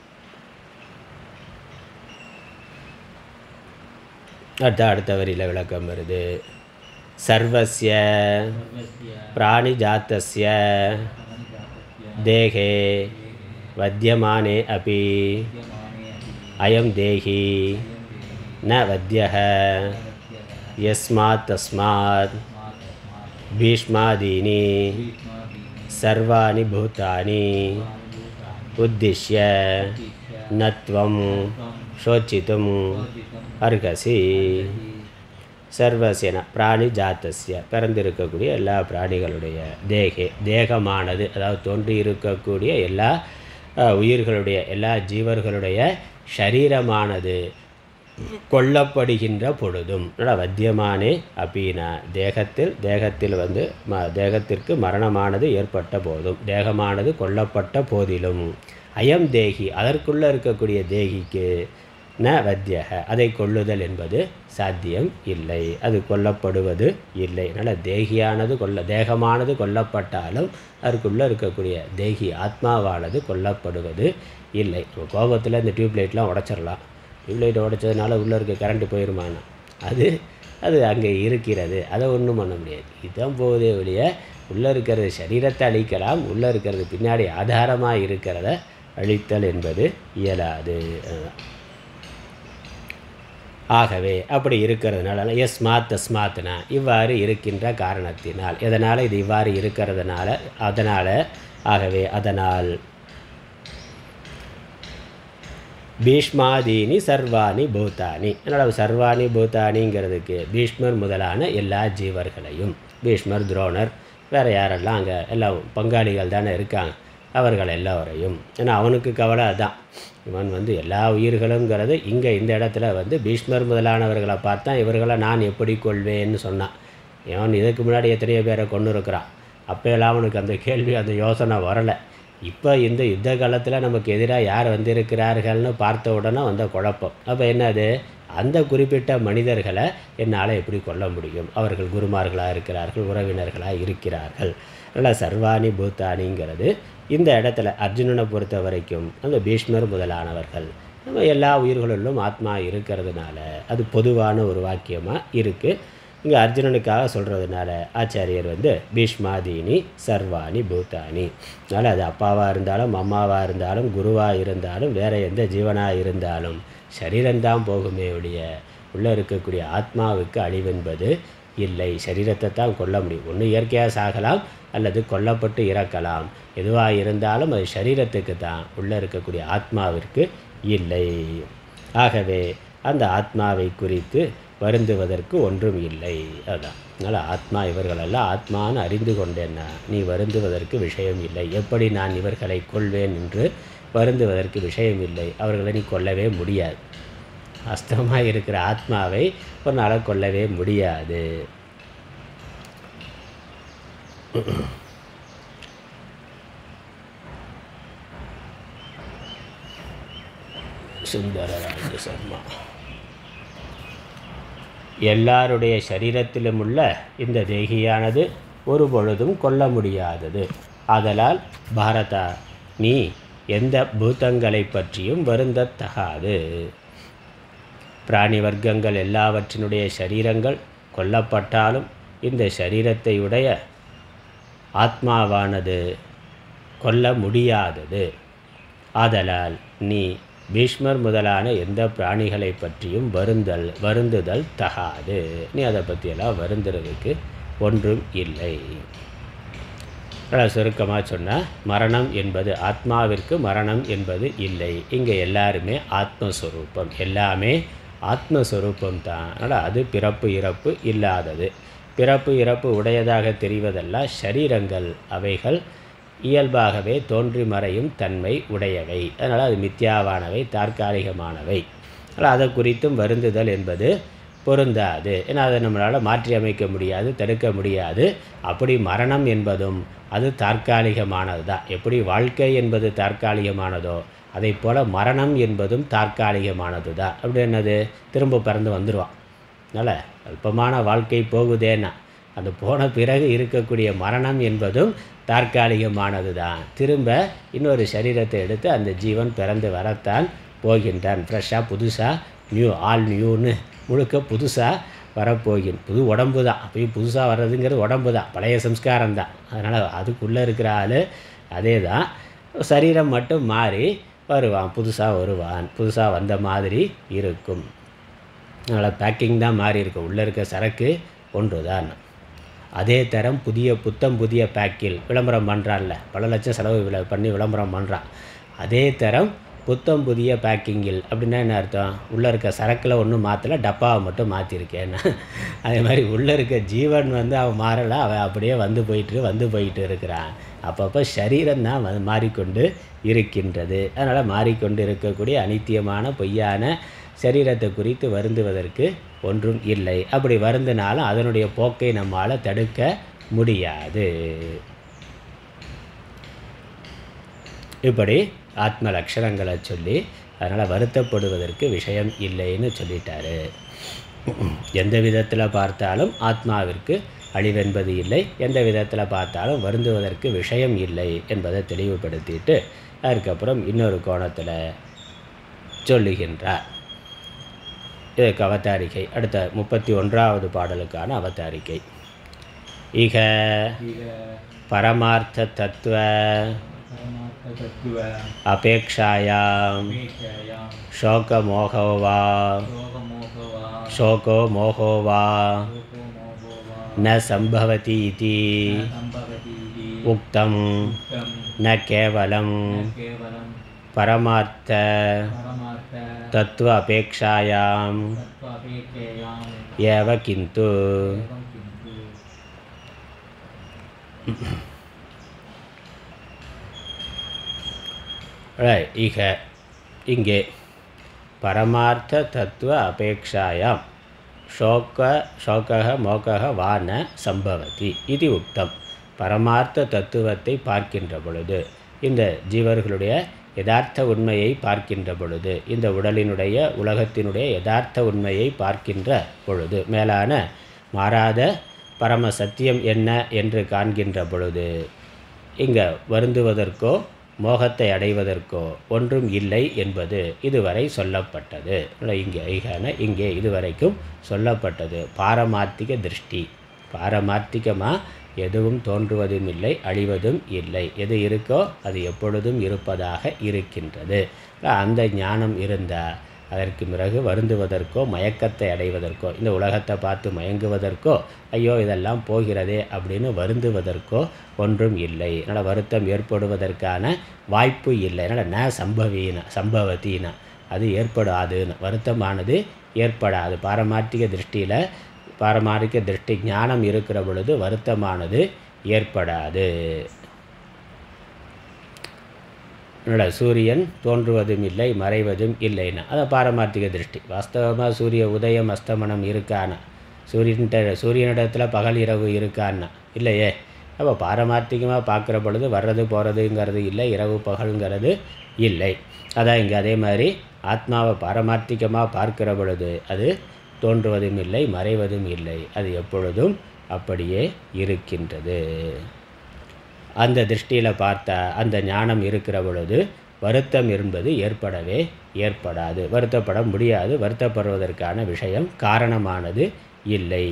அடுத்த அடுத்த வரியில் விளக்கம் வருது சர்வஸ்ய सर्वस्य பிராணிஜாத்தஸ்ய प्राणिजातस्य தேகே வத்தியமானே அபி विद्यमाने अपि அயம் தேகி ந வத்தியः सत्यः யஸ்மாத் தஸ்மாத் तस्मात् तस्मात् பீஷ்மாதீனி भीष्मादीनि சர்வாணி பூதானி सर्वाणि भूतानि உத்திஷ்ய उद्दिश्य நத்வம் சோச்சித்தும் शोचितुम् அர்ஹசி சர்வசேன பிராணி ஜாத்தஸ்ய பிறந்திருக்கக்கூடிய எல்லா பிராணிகளுடைய தேகே தேகமானது அதாவது தோன்றி இருக்கக்கூடிய எல்லா அஹ், உயிர்களுடைய எல்லா ஜீவர்களுடைய ஷரீரமானது கொல்லப்படுகின்ற பொழுதும் என்னடா வத்தியமானே அப்படின்னா தேகத்தில் தேகத்தில் வந்து ம தேகத்திற்கு மரணமானது ஏற்பட்ட போதும் தேகமானது கொல்லப்பட்ட போதிலும் அயம் தேகி அதற்குள்ளே இருக்கக்கூடிய தேகிக்கு ந வத்தியக அதை கொல்லுதல் என்பது சாத்தியம் இல்லை அது கொல்லப்படுவது இல்லை அதனால் தேகியானது கொல்ல தேகமானது கொல்லப்பட்டாலும் அதற்குள்ளே இருக்கக்கூடிய தேகி ஆத்மாவானது கொல்லப்படுவது இல்லை இப்போ கோபத்தில் இந்த டியூப்லைட்லாம் உடச்சிடலாம் டியூப்லைட் உடைச்சதுனால உள்ளே இருக்க கரண்ட்டு போயிருமானா அது அது அங்கே இருக்கிறது அதை ஒன்றும் பண்ண முடியாது இதுதான் போகுதே ஒழிய உள்ளே இருக்கிறது சரீரத்தை அழிக்கலாம் உள்ளே இருக்கிறது பின்னாடி ஆதாரமாக இருக்கிறத அழித்தல் என்பது இயலாது அதுதான். ஆகவே அப்படி இருக்கிறதுனால எஸ்மாத் தஸ்மாத்னா இவ்வாறு இருக்கின்ற காரணத்தினால் எதனால் இது இவ்வாறு இருக்கிறதுனால அதனால் ஆகவே அதனால் பீஷ்மாதீனி சர்வாணி பூதானி அதனால் சர்வாணி பூதானிங்கிறதுக்கு பீஷ்மர் முதலான எல்லா ஜீவர்களையும் பீஷ்மர் துரோணர் வேறு யாரெல்லாம் அங்கே எல்லாம் பங்காளிகள் தானே இருக்காங்க அவர்கள் எல்லோரையும் ஏன்னா அவனுக்கு கவலை அதான் இவன் வந்து எல்லா உயிர்களுங்கிறது இங்கே இந்த இடத்துல வந்து பீஷ்மர் முதலானவர்களை பார்த்தா இவர்களை நான் எப்படி கொள்வேன்னு சொன்னான் இவன் இதுக்கு முன்னாடி எத்தனையோ பேரை கொண்டு இருக்கிறான் அப்போயெல்லாம் அவனுக்கு அந்த கேள்வி அந்த யோசனை வரலை இப்போ இந்த யுத்த காலத்தில் நமக்கு எதிராக யார் வந்திருக்கிறார்கள்னு பார்த்த உடனே வந்த குழப்பம் அப்போ என்னது அந்த குறிப்பிட்ட மனிதர்களை என்னால் எப்படி கொல்ல முடியும் அவர்கள் குருமார்களாக இருக்கிறார்கள் உறவினர்களாக இருக்கிறார்கள் அதனால் சர்வாணி பூத்தானிங்கிறது இந்த இடத்துல அர்ஜுனனை பொறுத்த வரைக்கும் அந்த பீஷ்மர் முதலானவர்கள் நம்ம எல்லா உயிர்களிலும் ஆத்மா இருக்கிறதுனால அது பொதுவான ஒரு வாக்கியமாக இருக்குது இங்கே அர்ஜுனனுக்காக சொல்கிறதுனால ஆச்சாரியர் வந்து பீஷ்மாதீனி சர்வாணி பூத்தானி அதனால் அது அப்பாவாக இருந்தாலும் அம்மாவாக இருந்தாலும் குருவாக இருந்தாலும் வேறு எந்த ஜீவனாக இருந்தாலும் சரீரம்தான் போகுமே ஒழிய உள்ளே இருக்கக்கூடிய ஆத்மாவுக்கு அழிவென்பது இல்லை சரீரத்தை தான் கொல்ல முடியும் ஒன்று இயற்கையாக சாகலாம் அல்லது கொல்லப்பட்டு இறக்கலாம் எதுவாக இருந்தாலும் அது சரீரத்துக்கு தான் உள்ளே இருக்கக்கூடிய ஆத்மாவிற்கு இல்லை ஆகவே அந்த ஆத்மாவை குறித்து வருந்துவதற்கு ஒன்றும் இல்லை அதான் அதனால் ஆத்மா இவர்களெல்லாம் ஆத்மான்னு அறிந்து கொண்டேன்னா நீ வருந்துவதற்கு விஷயம் இல்லை எப்படி நான் இவர்களை கொள்வேன் என்று வருந்துவதற்கு விஷயம் இல்லை அவர்களை நீ கொல்லவே முடியாது அஸ்தமாக இருக்கிற ஆத்மாவை ஒரு நாளை கொல்லவே முடியாது சுந்தரராஜ சர்மா எல்லாருடைய சரீரத்திலும் உள்ள இந்த தேகியானது ஒரு பொழுதும் கொல்ல முடியாதது ஆதலால் பாரதா நீ எந்த பூதங்களை பற்றியும் வருந்தத்தகாது பிராணி வர்க்கங்கள் எல்லாவற்றினுடைய சரீரங்கள் கொல்லப்பட்டாலும் இந்த சரீரத்தை உடைய ஆத்மாவானது கொல்ல முடியாதது ஆதலால் நீ பீஷ்மர் முதலான எந்த பிராணிகளை பற்றியும் வருந்தல் வருந்துதல் தகாது நீ அதை பற்றியெல்லாம் வருந்துறதுக்கு ஒன்றும் இல்லை சுருக்கமாக சொன்னால் மரணம் என்பது ஆத்மாவிற்கு மரணம் என்பது இல்லை இங்கே எல்லாருமே ஆத்மஸ்வரூபம் எல்லாமே ஆத்மஸ்வரூபம் தான் அதனால் அது பிறப்பு இறப்பு இல்லாதது பிறப்பு இறப்பு உடையதாக தெரிவதெல்லாம் ஷரீரங்கள் அவைகள் இயல்பாகவே தோன்றி மறையும் தன்மை உடையவை அதனால் அது மித்யாவானவை தற்காலிகமானவை அதனால் அதை குறித்தும் வருந்துதல் என்பது பொருந்தாது ஏன்னா அதை நம்மளால் மாற்றி அமைக்க முடியாது தடுக்க முடியாது அப்படி மரணம் என்பதும் அது தற்காலிகமானது தான் எப்படி வாழ்க்கை என்பது தற்காலிகமானதோ அதை போல் மரணம் என்பதும் தற்காலிகமானது தான் அப்படி என்னது திரும்ப பிறந்து வந்துடுவான் அதனால் அல்பமான வாழ்க்கை போகுதேன்னா அந்த போன பிறகு இருக்கக்கூடிய மரணம் என்பதும் தற்காலிகமானது தான் திரும்ப இன்னொரு சரீரத்தை எடுத்து அந்த ஜீவன் பிறந்து வரத்தான் போகின்றான் ஃப்ரெஷ்ஷாக புதுசாக நியூ ஆல் நியூன்னு முழுக்க புதுசாக வரப்போகின் புது உடம்பு தான் அப்பயும் புதுசாக வர்றதுங்கிறது உடம்பு தான் பழைய சம்ஸ்காரம் தான் அதனால் அதுக்குள்ளே இருக்கிற ஆள் அதே தான் சரீரம் மட்டும் மாறி வருவான் புதுசாக வருவான் புதுசாக வந்த மாதிரி இருக்கும் அதனால் பேக்கிங் தான் மாறி இருக்கு உள்ளே இருக்க சரக்கு ஒன்று தான் அதே தரம் புதிய புத்தம் புதிய பேக்கில் விளம்பரம் பண்ணுறான்ல பல லட்சம் செலவு விள பண்ணி விளம்பரம் பண்ணுறான் அதே தரம் புத்தம் புதிய பேக்கிங்கில் அப்படின்னா என்ன அர்த்தம் உள்ளே இருக்க சரக்கில் ஒன்றும் மாற்றலை டப்பாவை மட்டும் மாற்றிருக்கேன் அதே மாதிரி உள்ளே இருக்க ஜீவன் வந்து அவன் மாறலை அவன் அப்படியே வந்து போயிட்டு வந்து போயிட்டு இருக்கிறான் அப்பப்போ சரீரம் தான் வந்து மாறிக்கொண்டு இருக்கின்றது அதனால் மாறிக்கொண்டு இருக்கக்கூடிய அனித்தியமான பொய்யான சரீரத்தை குறித்து வருந்துவதற்கு ஒன்றும் இல்லை அப்படி வருந்தினாலும் அதனுடைய போக்கை நம்மால் தடுக்க முடியாது இப்படி ஆத்ம லட்சணங்களை சொல்லி அதனால் வருத்தப்படுவதற்கு விஷயம் இல்லைன்னு சொல்லிட்டாரு எந்த விதத்தில் பார்த்தாலும் ஆத்மாவிற்கு அழிவென்பது இல்லை எந்த விதத்தில் பார்த்தாலும் வருந்துவதற்கு விஷயம் இல்லை என்பதை தெளிவுபடுத்திட்டு அதுக்கப்புறம் இன்னொரு கோணத்தில் சொல்லுகின்றார் இதுக்கு அவதாரிகை அடுத்த முப்பத்தி ஒன்றாவது பாடலுக்கான அவதாரிகை இக ಈಗ பரமார்த்த தத்துவ ಪರಮಾರ್ಥ ತತ್ವ அபேக்ஷாயாம் ಅಪೇಕ್ಷೆಯಾಂ ಶೋಕಮೋಹೋ ವಾ ಶೋಕಮೋಹವಾ ಶೋಕೋ ಮೋಹೋ ವಾ ಶೋಕೋಮೋಹವಾ ನ ಸಂಭವತಿ ಇತಿ ನ ಸಂಭವತಿ ಇತಿ ಉಕ್ತಂ ಉಕ್ತಂ ನ ಕೇವಲಂ ನ ಕೇವಲಂ ಪರಮಾರ್ಥ ಪರಮಾರ್ಥ ತತ್ವ ಅಪೇಕ್ಷಾಯಾಂ ತತ್ವ ಅಪೇಕ್ಷೆಯಾಂ ಏವ ಕಿಂತು ಏವಂ ಕಿಂತು Right, இக இங்கே பரமார்த்த தத்துவ அபேக்ஷாயாம் ஷோக ஷோகः மோகः வா ந சம்பவதி இது உக்தம் பரமார்த்த தத்துவத்தை பார்க்கின்ற பொழுது இந்த ஜீவர்களுடைய யதார்த்த உண்மையை பார்க்கின்ற பொழுது இந்த உடலினுடைய உலகத்தினுடைய யதார்த்த உண்மையை பார்க்கின்ற பொழுது மேலான மாறாத பரம சத்தியம் என்ன என்று காண்கின்ற பொழுது இங்கே வருந்துவதற்கோ மோகத்தை அடைவதற்கோ ஒன்றும் இல்லை என்பது இதுவரை சொல்லப்பட்டது இங்கே ஐகான இங்கே இதுவரைக்கும் சொல்லப்பட்டது பாரமார்த்திக திருஷ்டி பாரமார்த்திகமாக எதுவும் தோன்றுவதும் இல்லை அழிவதும் இல்லை எது இருக்கோ அது எப்பொழுதும் இருப்பதாக இருக்கின்றது அந்த ஞானம் இருந்தால் அதற்கு பிறகு வருந்துவதற்கோ மயக்கத்தை அடைவதற்கோ இந்த உலகத்தை பார்த்து மயங்குவதற்கோ ஐயோ இதெல்லாம் போகிறதே அப்படின்னு வருந்துவதற்கோ ஒன்றும் இல்லை அதனால் வருத்தம் ஏற்படுவதற்கான வாய்ப்பு இல்லை அதனால் ந சம்பவீன சம்பவத்தீன அது ஏற்படாதுன்னு வருத்தமானது ஏற்படாது பாரமார்த்திக திருஷ்டியில் பாரமார்த்திக திருஷ்டி ஞானம் இருக்கிற பொழுது வருத்தமானது ஏற்படாது அதனால் சூரியன் தோன்றுவதும் இல்லை மறைவதும் இல்லைன்னா அதை பாரமார்த்திக திருஷ்டி வாஸ்தவமாக சூரிய உதயம் அஸ்தமனம் இருக்கானா சூரியன்கிட்ட சூரியனிடத்தில் பகல் இரவு இருக்கான்னா இல்லையே அப்போ பாரமார்த்திகமாக பார்க்குற பொழுது வர்றது போகிறதுங்கிறது இல்லை இரவு பகலுங்கிறது இல்லை அதான் இங்கே அதே மாதிரி ஆத்மாவை பாரமார்த்திகமாக பார்க்கிற பொழுது அது தோன்றுவதும் இல்லை மறைவதும் இல்லை அது எப்பொழுதும் அப்படியே இருக்கின்றது அந்த திருஷ்டியில் பார்த்தா அந்த ஞானம் இருக்கிற பொழுது வருத்தம் என்பது ஏற்படவே ஏற்படாது வருத்தப்பட முடியாது வருத்தப்படுவதற்கான விஷயம் காரணமானது இல்லை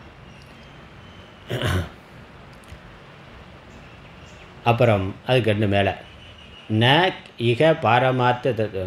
அப்புறம் அதுக்கு ரெண்டு மேலே ந இக பாரமார்த்த தத்-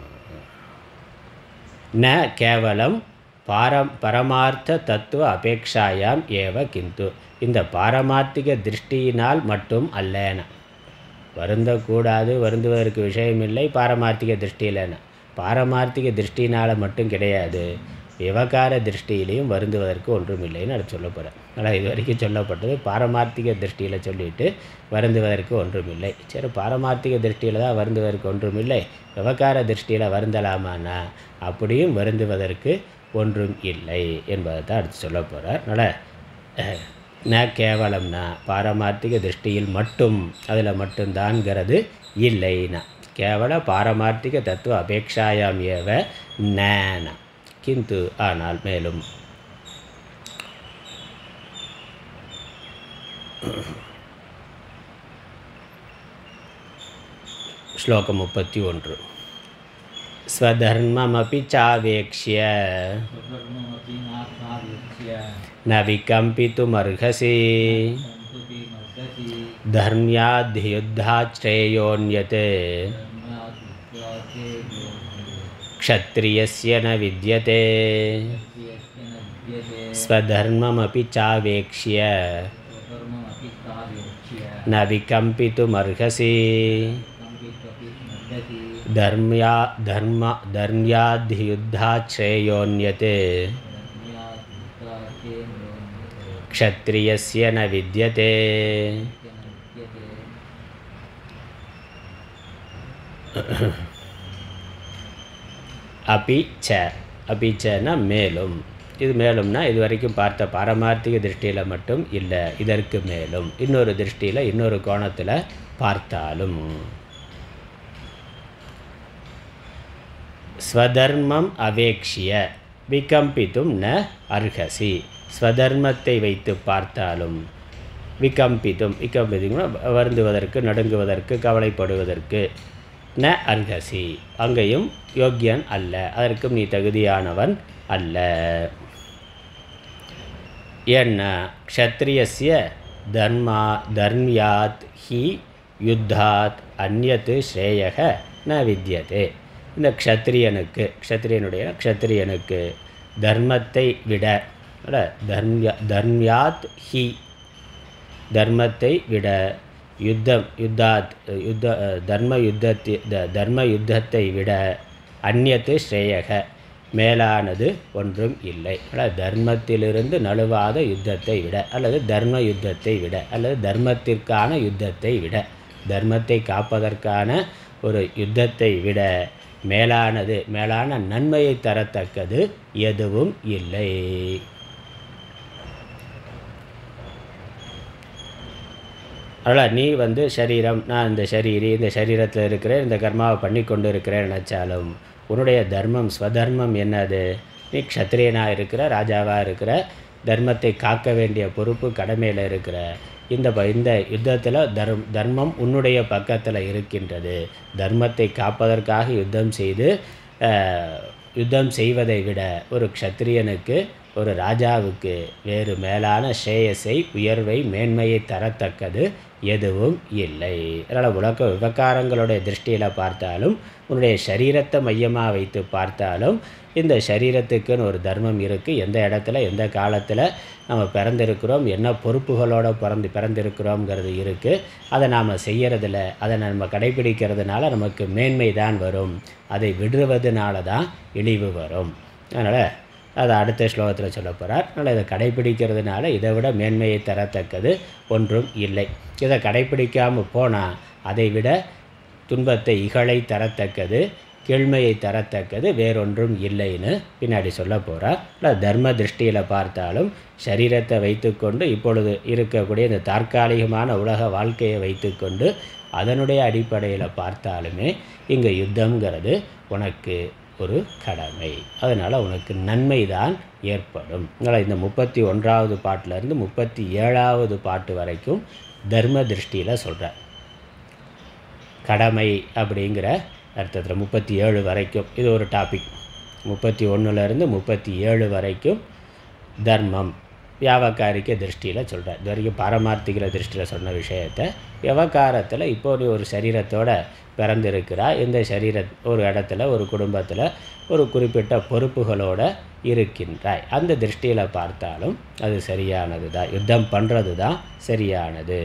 ந கேவலம் பாரம் பரமார்த்த தத்துவ அபேக்ஷாயாம் ஏவ கிந்து இந்த பாரமார்த்திக திருஷ்டியினால் மட்டும் அல்லேன வருந்தக்கூடாது வருந்துவதற்கு விஷயமில்லை பாரமார்த்திக திருஷ்டியிலன பாரமார்த்திக திருஷ்டினால் மட்டும் கிடையாது விவகார திருஷ்டியிலையும் வருந்துவதற்கு ஒன்றுமில்லைன்னு அது சொல்ல போகிறேன் ஆனால் இது வரைக்கும் சொல்லப்பட்டது பாரமார்த்திக திருஷ்டியில் சொல்லிட்டு வருந்துவதற்கு ஒன்றுமில்லை சரி பாரமார்த்திக திருஷ்டியில் தான் வருந்துவதற்கு ஒன்றுமில்லை விவகார திருஷ்டியில் வருந்தலாமான்னா அப்படியும் வருந்துவதற்கு ஒன்றும் இல்லை என்பதை தான் அடுத்து சொல்ல போகிறார் அதனால் ந கேவலம்னா பாரமார்த்திக திருஷ்டியில் மட்டும் அதில் மட்டும்தான்ங்கிறது இல்லைனா கேவல பாரமார்த்திக தத்துவ அபேக்ஷாயாம் ஏவ நேன கிந்து ஆனால் மேலும் ஸ்லோகம் முப்பத்தி ஒன்று ஸ்வதர்மமபி சாவேக்ஷ்ய स्वधर्ममपि नार्थावेक्ष्य न विकम्पितुमर्हसि सन्तुति मर्दसि धर्म्याद्युद्धाश्रेयोऽन्यत् धर्मादित्याचे क्षत्रियस्य न विद्यते यस्य न विद्यते स्वधर्ममपि चावेक्ष्य स्वधर्ममपि तावेक्ष्य न विकम्पितुमर्हसि कम्पितपि मर्दति धर्म्या धर्म धर्म्याद्युद्धाश्रेयोऽन्यत् धर्म्यादित्याचे क्षत्रियस्य न विद्यते न विद्यते அபி ச அபி சனா மேலும் இது மேலும்னா இது வரைக்கும் பார்த்த பாரமார்த்திக திருஷ்டியில் மட்டும் இல்லை இதற்கு மேலும் இன்னொரு திருஷ்டியில் இன்னொரு கோணத்தில் பார்த்தாலும் ஸ்வதர்மம் அவேக்ஷிய விகம்பித்தும் ந அர்ஹசி ஸ்வதர்மத்தை வைத்து பார்த்தாலும் விகம்பித்தும் விகம்பித்தும்னா வருந்துவதற்கு நடுங்குவதற்கு கவலைப்படுவதற்கு ந அர்ஹசி அங்கேயும் யோக்கியன் அல்ல அதற்கும் நீ தகுதியானவன் அல்ல ஏன்னா க்ஷத்ரியஸ்ய தர்மா தர்மியாத் ஹி யுத்தாத் அந்நத் ஸ்ரேயக ந வித்யதே இந்த க்ஷத்ரியனுக்கு க்ஷத்ரியனுடைய க்ஷத்ரியனுக்கு தர்மத்தை விட அட, தர்மியா தர்மியாத் ஹி தர்மத்தை விட யுத்தம் யுத்தாத் யுத்த தர்ம யுத்தத்தி த- தர்ம யுத்தத்தை விட அந்நியத்து ஸ்ரேயக மேலானது ஒன்றும் இல்லை அதாவது தர்மத்திலிருந்து நழுவாத யுத்தத்தை விட அல்லது தர்ம யுத்தத்தை விட அல்லது தர்மத்திற்கான யுத்தத்தை விட தர்மத்தை காப்பதற்கான ஒரு யுத்தத்தை விட மேலானது மேலான நன்மையை தரத்தக்கது எதுவும் இல்லை அதனால் நீ வந்து சரீரம் நான் இந்த சரீரி இந்த சரீரத்தில் இருக்கிறேன் இந்த கர்மாவை பண்ணி கொண்டு இருக்கிறேன் நினச்சாலும் உன்னுடைய தர்மம் ஸ்வதர்மம் என்னது நீ க்ஷத்ரியனாக இருக்கிற ராஜாவாக இருக்கிற தர்மத்தை காக்க வேண்டிய பொறுப்பு கடமையில் இருக்கிற இந்த ப- இந்த யுத்தத்தில் தர்ம் தர்மம் உன்னுடைய பக்கத்தில் இருக்கின்றது தர்மத்தை காப்பதற்காக யுத்தம் செய்து அஹ், யுத்தம் செய்வதை விட ஒரு க்ஷத்ரியனுக்கு ஒரு ராஜாவுக்கு வேறு மேலான ஸ்ரேயஸை உயர்வை மேன்மையை தரத்தக்கது எதுவும் இல்லை அதனால் உலக விவகாரங்களுடைய திருஷ்டியில் பார்த்தாலும் உன்னுடைய சரீரத்தை மையமாக வைத்து பார்த்தாலும் இந்த சரீரத்துக்குன்னு ஒரு தர்மம் இருக்குது எந்த இடத்துல எந்த காலத்தில் நம்ம பிறந்திருக்கிறோம் என்ன பொறுப்புகளோட பிறந்து பிறந்திருக்கிறோங்கிறது இருக்குது அதை நாம் செய்யறதில்ல அதை நம்ம கடைபிடிக்கிறதுனால நமக்கு மேன்மை தான் வரும் அதை விடுவதனால தான் இழிவு வரும் அதனால் அதை அடுத்த ஸ்லோகத்தில் சொல்ல போகிறார் அதனால் இதை கடைபிடிக்கிறதுனால இதை விட மேன்மையை தரத்தக்கது ஒன்றும் இல்லை இதை கடைபிடிக்காமல் போனால் அதை விட துன்பத்தை இகழை தரத்தக்கது கீழ்மையை தரத்தக்கது வேறொன்றும் இல்லைன்னு பின்னாடி சொல்ல போகிறார் இல்லை தர்ம திருஷ்டியில் பார்த்தாலும் சரீரத்தை வைத்துக்கொண்டு இப்பொழுது இருக்கக்கூடிய இந்த தற்காலிகமான உலக வாழ்க்கையை வைத்துக்கொண்டு அதனுடைய அடிப்படையில் பார்த்தாலுமே இங்கே யுத்தம்ங்கிறது உனக்கு ஒரு கடமை அதனால் உனக்கு நன்மை தான் ஏற்படும் அதனால் இந்த முப்பத்தி ஒன்றாவது பாட்டிலேருந்து முப்பத்தி ஏழாவது பாட்டு வரைக்கும் தர்ம திருஷ்டியில் சொல்கிறார் கடமை அப்படிங்கிற அர்த்தத்தில் முப்பத்தி ஏழு வரைக்கும் இது ஒரு டாபிக் முப்பத்தி ஒன்றுலேருந்து முப்பத்தி ஏழு வரைக்கும் தர்மம் வியாபகாரிக்க திருஷ்டியில் சொல்கிறார் இது வரைக்கும் பாரமார்த்திகிற திருஷ்டியில் சொன்ன விஷயத்தை விவகாரத்தில் இப்போ நீ ஒரு சரீரத்தோட பிறந்திருக்கிறா இந்த சரீர ஒரு இடத்துல ஒரு குடும்பத்தில் ஒரு குறிப்பிட்ட பொறுப்புகளோட இருக்கின்றாய் அந்த திருஷ்டியில் பார்த்தாலும் அது சரியானது தான் யுத்தம் பண்ணுறது தான் சரியானது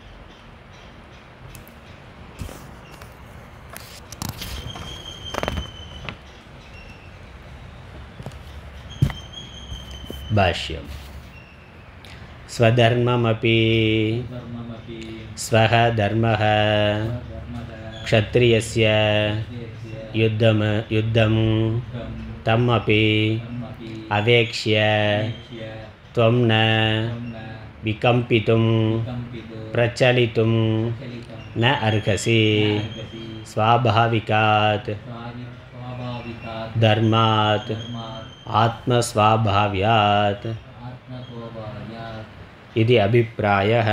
भाष्यं स्वधर्ममपि धर्ममपि स्वः धर्मः धर्मतः क्षत्रियस्य यस्य युद्धं युद्धं तं तम् अपि तमपि अवेक्ष्य वीक्ष्य त्वं न तं न विकम्पितुं कम्पितो प्रचलितुं चलितं न अर्हसि नार्हसि स्वाभाविकात् स्वाभि स्वाभाविकात् धर्मात् धर्मात् आत्मस्वाभाव्यात् आत्मस्वभावात् इति अभिप्रायः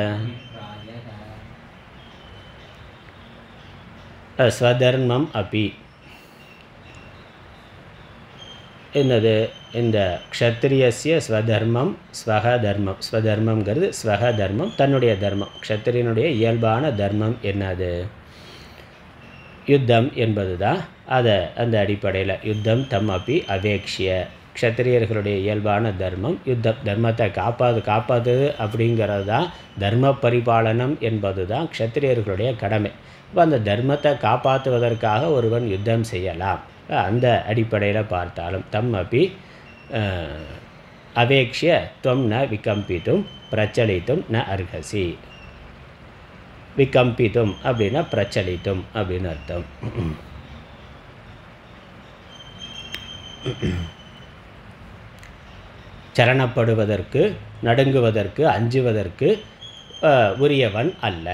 अभिप्रायः ஸ்வதர்மம் அப்பி என்னது இந்த க்ஷத்ரியஸ்ய ஸ்வதர்மம் ஸ்வக தர்மம் ஸ்வதர்மங்கிறது ஸ்வக தர்மம் தன்னுடைய தர்மம் க்ஷத்திரியனுடைய இயல்பான தர்மம் என்னது யுத்தம் என்பது தான் அதை அந்த அடிப்படையில் யுத்தம் தம் அப்பி அவேக்ஷிய க்ஷத்திரியர்களுடைய இயல்பான தர்மம் யுத்தம் தர்மத்தை காப்பாது காப்பாற்றுது அப்படிங்கிறது தான் தர்ம பரிபாலனம் என்பது தான் க்ஷத்திரியர்களுடைய கடமை இப்போ அந்த தர்மத்தை காப்பாற்றுவதற்காக ஒருவன் யுத்தம் செய்யலாம் அந்த அடிப்படையில் பார்த்தாலும் தம் அப்பி அஹ், அவேக்ஷிய துவம் ந விகம்பித்தும் பிரச்சலித்தும் ந அர்ஹசி விகம்பித்தும் அப்படின்னா பிரச்சலித்தும் அப்படின்னு அர்த்தம் சரணப்படுவதற்கு நடுங்குவதற்கு அஞ்சுவதற்கு அஹ், உரியவன் அல்ல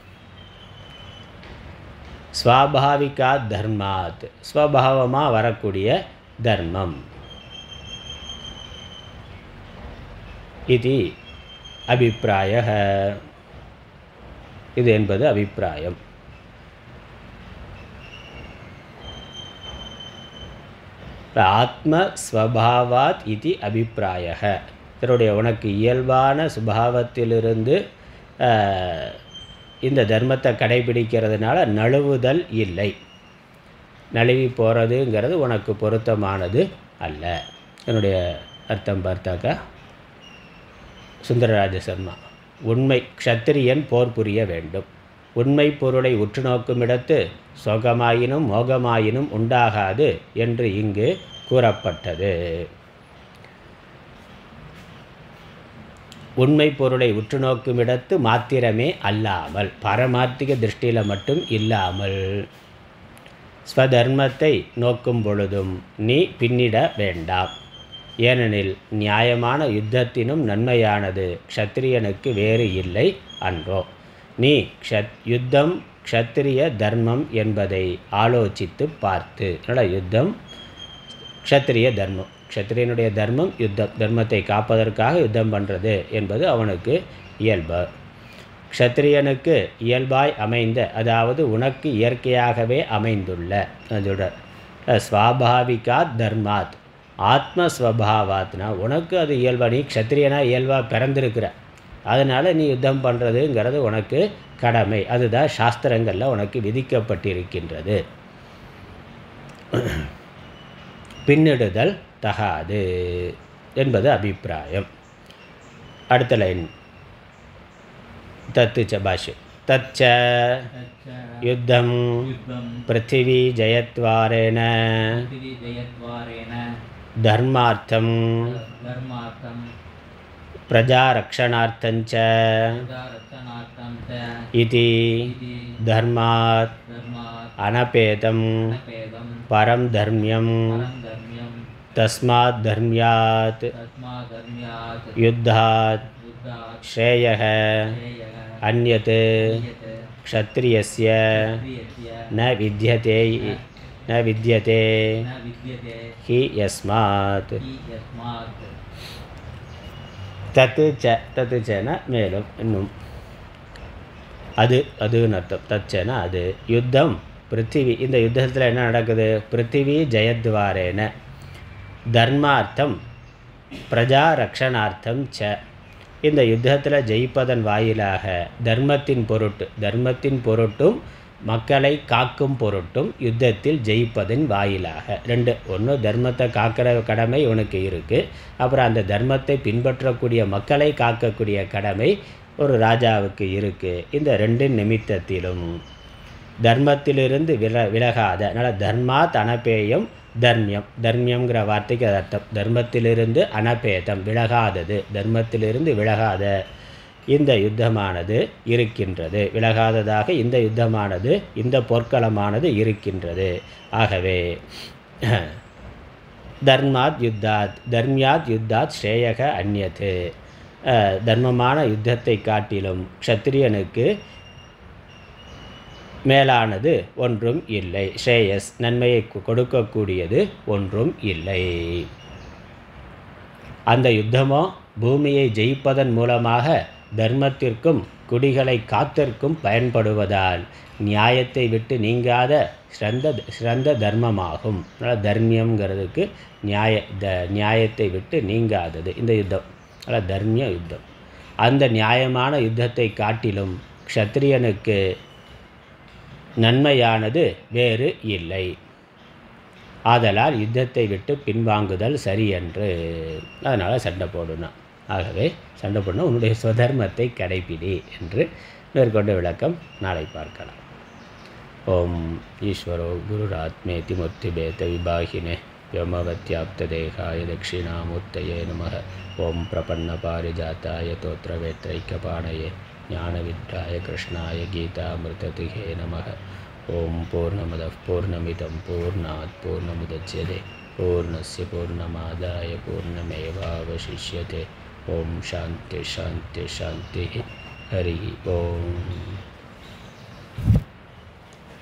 ஸ்வாபாவிகா தர்மாத் ஸ்வபாவமாக வரக்கூடிய தர்மம் இது அபிப்பிராய இது என்பது அபிப்பிராயம் ஆத்மஸ்வபாவாத் இது அபிப்பிராய இதனுடைய உனக்கு இயல்பான சுபாவத்திலிருந்து அஹ், இந்த தர்மத்தை கடைபிடிக்கிறதுனால நழுவுதல் இல்லை நழுவி போகிறதுங்கிறது உனக்கு பொருத்தமானது அல்ல என்னுடைய அர்த்தம் பார்த்தாக்கா சுந்தரராஜ சர்மா உண்மை க்ஷத்திரியன் போர் புரிய வேண்டும் உண்மை பொருளை உற்று நோக்கும் இடத்து சோகமாயினும் மோகமாயினும் உண்டாகாது என்று இங்கு கூறப்பட்டது உண்மை பொருளை உற்று நோக்கும் இடத்து மாத்திரமே அல்லாமல் பாரமார்த்திக திருஷ்டியில் மட்டும் இல்லாமல் ஸ்வதர்மத்தை நோக்கும் பொழுதும் நீ பின்னிட வேண்டாம் ஏனெனில் நியாயமான யுத்தத்தினும் நன்மையானது க்ஷத்திரியனுக்கு வேறு இல்லை அன்றோ நீ க்ஷத் யுத்தம் க்ஷத்திரிய தர்மம் என்பதை ஆலோசித்து பார்த்து அதனால் யுத்தம் க்ஷத்திரிய தர்மம் க்ஷத்திரியனுடைய தர்மம் யுத்தம் தர்மத்தை காப்பதற்காக யுத்தம் பண்ணுறது என்பது அவனுக்கு இயல்பு க்ஷத்திரியனுக்கு இயல்பாய் அமைந்த அதாவது உனக்கு இயற்கையாகவே அமைந்துள்ள அதோட ஸ்வாபாவிகா தர்மாத் ஆத்மஸ்வபாவாத்னா உனக்கு அது இயல்பா நீ க்ஷத்திரியனா இயல்பாக பிறந்திருக்கிற அதனால் நீ யுத்தம் பண்ணுறதுங்கிறது உனக்கு கடமை அதுதான் சாஸ்திரங்களில் உனக்கு விதிக்கப்பட்டிருக்கின்றது பின்னிடுதல் தகாது என்பது அபிப்பிராயம் அடுத்த லைன் தத்து ச பாஷ்யம் தச்ச तच्च யுத்தம் युद्धं பிருத்திவி ஜெயத்வாரேன पृथिवीजयद्वारेण தர்மார்த்தம் धर्मार्थं प्रजारक्षणार्थञ्च प्रजारक्षणार्थं च इति इति धर्मात् धर्मात् अनपेतं अनपेदं परं धर्म्यं परं धर्म्यं तस्मात् धर्म्यात् तस्मात् धर्म्यात् युद्धात् युद्धात् श्रेयः श्रेयः अन्यत् यत् क्षत्रियस्य क्रियस्य न विद्यते न विद्यते न विद्यते हि यस्मात् हि यस्मात् தத்து ச தத்து சேன மேலும் இன்னும் அது அதுன்னு அர்த்தம் தச்சேனா அது யுத்தம் பிருத்திவி இந்த யுத்தத்தில் என்ன நடக்குது பிருத்திவி ஜெயத்வாரேன தர்மார்த்தம் பிரஜா ரக்ஷணார்த்தம் ச இந்த யுத்தத்தில் ஜெயிப்பதன் வாயிலாக தர்மத்தின் பொருட்டு தர்மத்தின் பொருட்டும் மக்களை காக்கும் பொருட்டும் யுத்தத்தில் ஜெயிப்பதன் வாயிலாக ரெண்டு ஒன்று தர்மத்தை காக்கிற கடமை உனக்கு இருக்குது அப்புறம் அந்த தர்மத்தை பின்பற்றக்கூடிய மக்களை காக்கக்கூடிய கடமை ஒரு ராஜாவுக்கு இருக்குது இந்த ரெண்டு நிமித்தத்திலும் தர்மத்திலிருந்து வில விலகாத அதனால் தர்மாத் அனபேயம் தர்மியம் தர்மியம்ங்கிற வார்த்தைக்கு அது அர்த்தம் தர்மத்திலிருந்து அனபேதம் விலகாதது தர்மத்திலிருந்து விலகாத இந்த யுத்தமானது இருக்கின்றது விலகாததாக இந்த யுத்தமானது இந்த போர்க்களமானது இருக்கின்றது ஆகவே தர்மாத் யுத்தாத் தர்மியாத் யுத்தாத் ஸ்ரேயக அந்நியத்து அஹ், தர்மமான யுத்தத்தை காட்டிலும் க்ஷத்திரியனுக்கு மேலானது ஒன்றும் இல்லை ஸ்ரேயஸ் நன்மையை கு- கொடுக்கக்கூடியது ஒன்றும் இல்லை அந்த யுத்தமோ பூமியை ஜெயிப்பதன் மூலமாக தர்மத்திற்கும் குடிகளை காத்திற்கும் பயன்படுவதால் நியாயத்தை விட்டு நீங்காத சிறந்த சிறந்த தர்மமாகும் அதனால் தர்மியம்ங்கிறதுக்கு நியாய த நியாயத்தை விட்டு நீங்காதது இந்த யுத்தம் அதனால் தர்மிய யுத்தம் அந்த நியாயமான யுத்தத்தை காட்டிலும் க்ஷத்திரியனுக்கு நன்மையானது வேறு இல்லை ஆதலால் யுத்தத்தை விட்டு பின்வாங்குதல் சரியன்று அதனால் சண்டை போடணும் ஆகவே சண்டை போடணும் உன்னுடைய ஸ்வதர்மத்தை கடைப்பிடி என்று மேற்கொண்ட விளக்கம் நாளை பார்க்கலாம் ஓம் ஈஸ்வரோ குருராத்மேதி மூர்த்திபேத விபாகினே व्योमवत्याप्तदेहाय दक्षिणामूर्तये नमः ॐ प्रपन्नपारिजाताय तोत्रवेत्रैकपाणये ज्ञानविद्राय कृष्णाय गीतामृततिहे नमः ॐ पूर्णमदः पूर्णमिदं पूर्णात् पूर्णमुदच्यते पूर्णस्य पूर्णमादाय पूर्णमेवावशिष्यते ॐ शान्ति शान्ति शान्तिः हरिः ॐ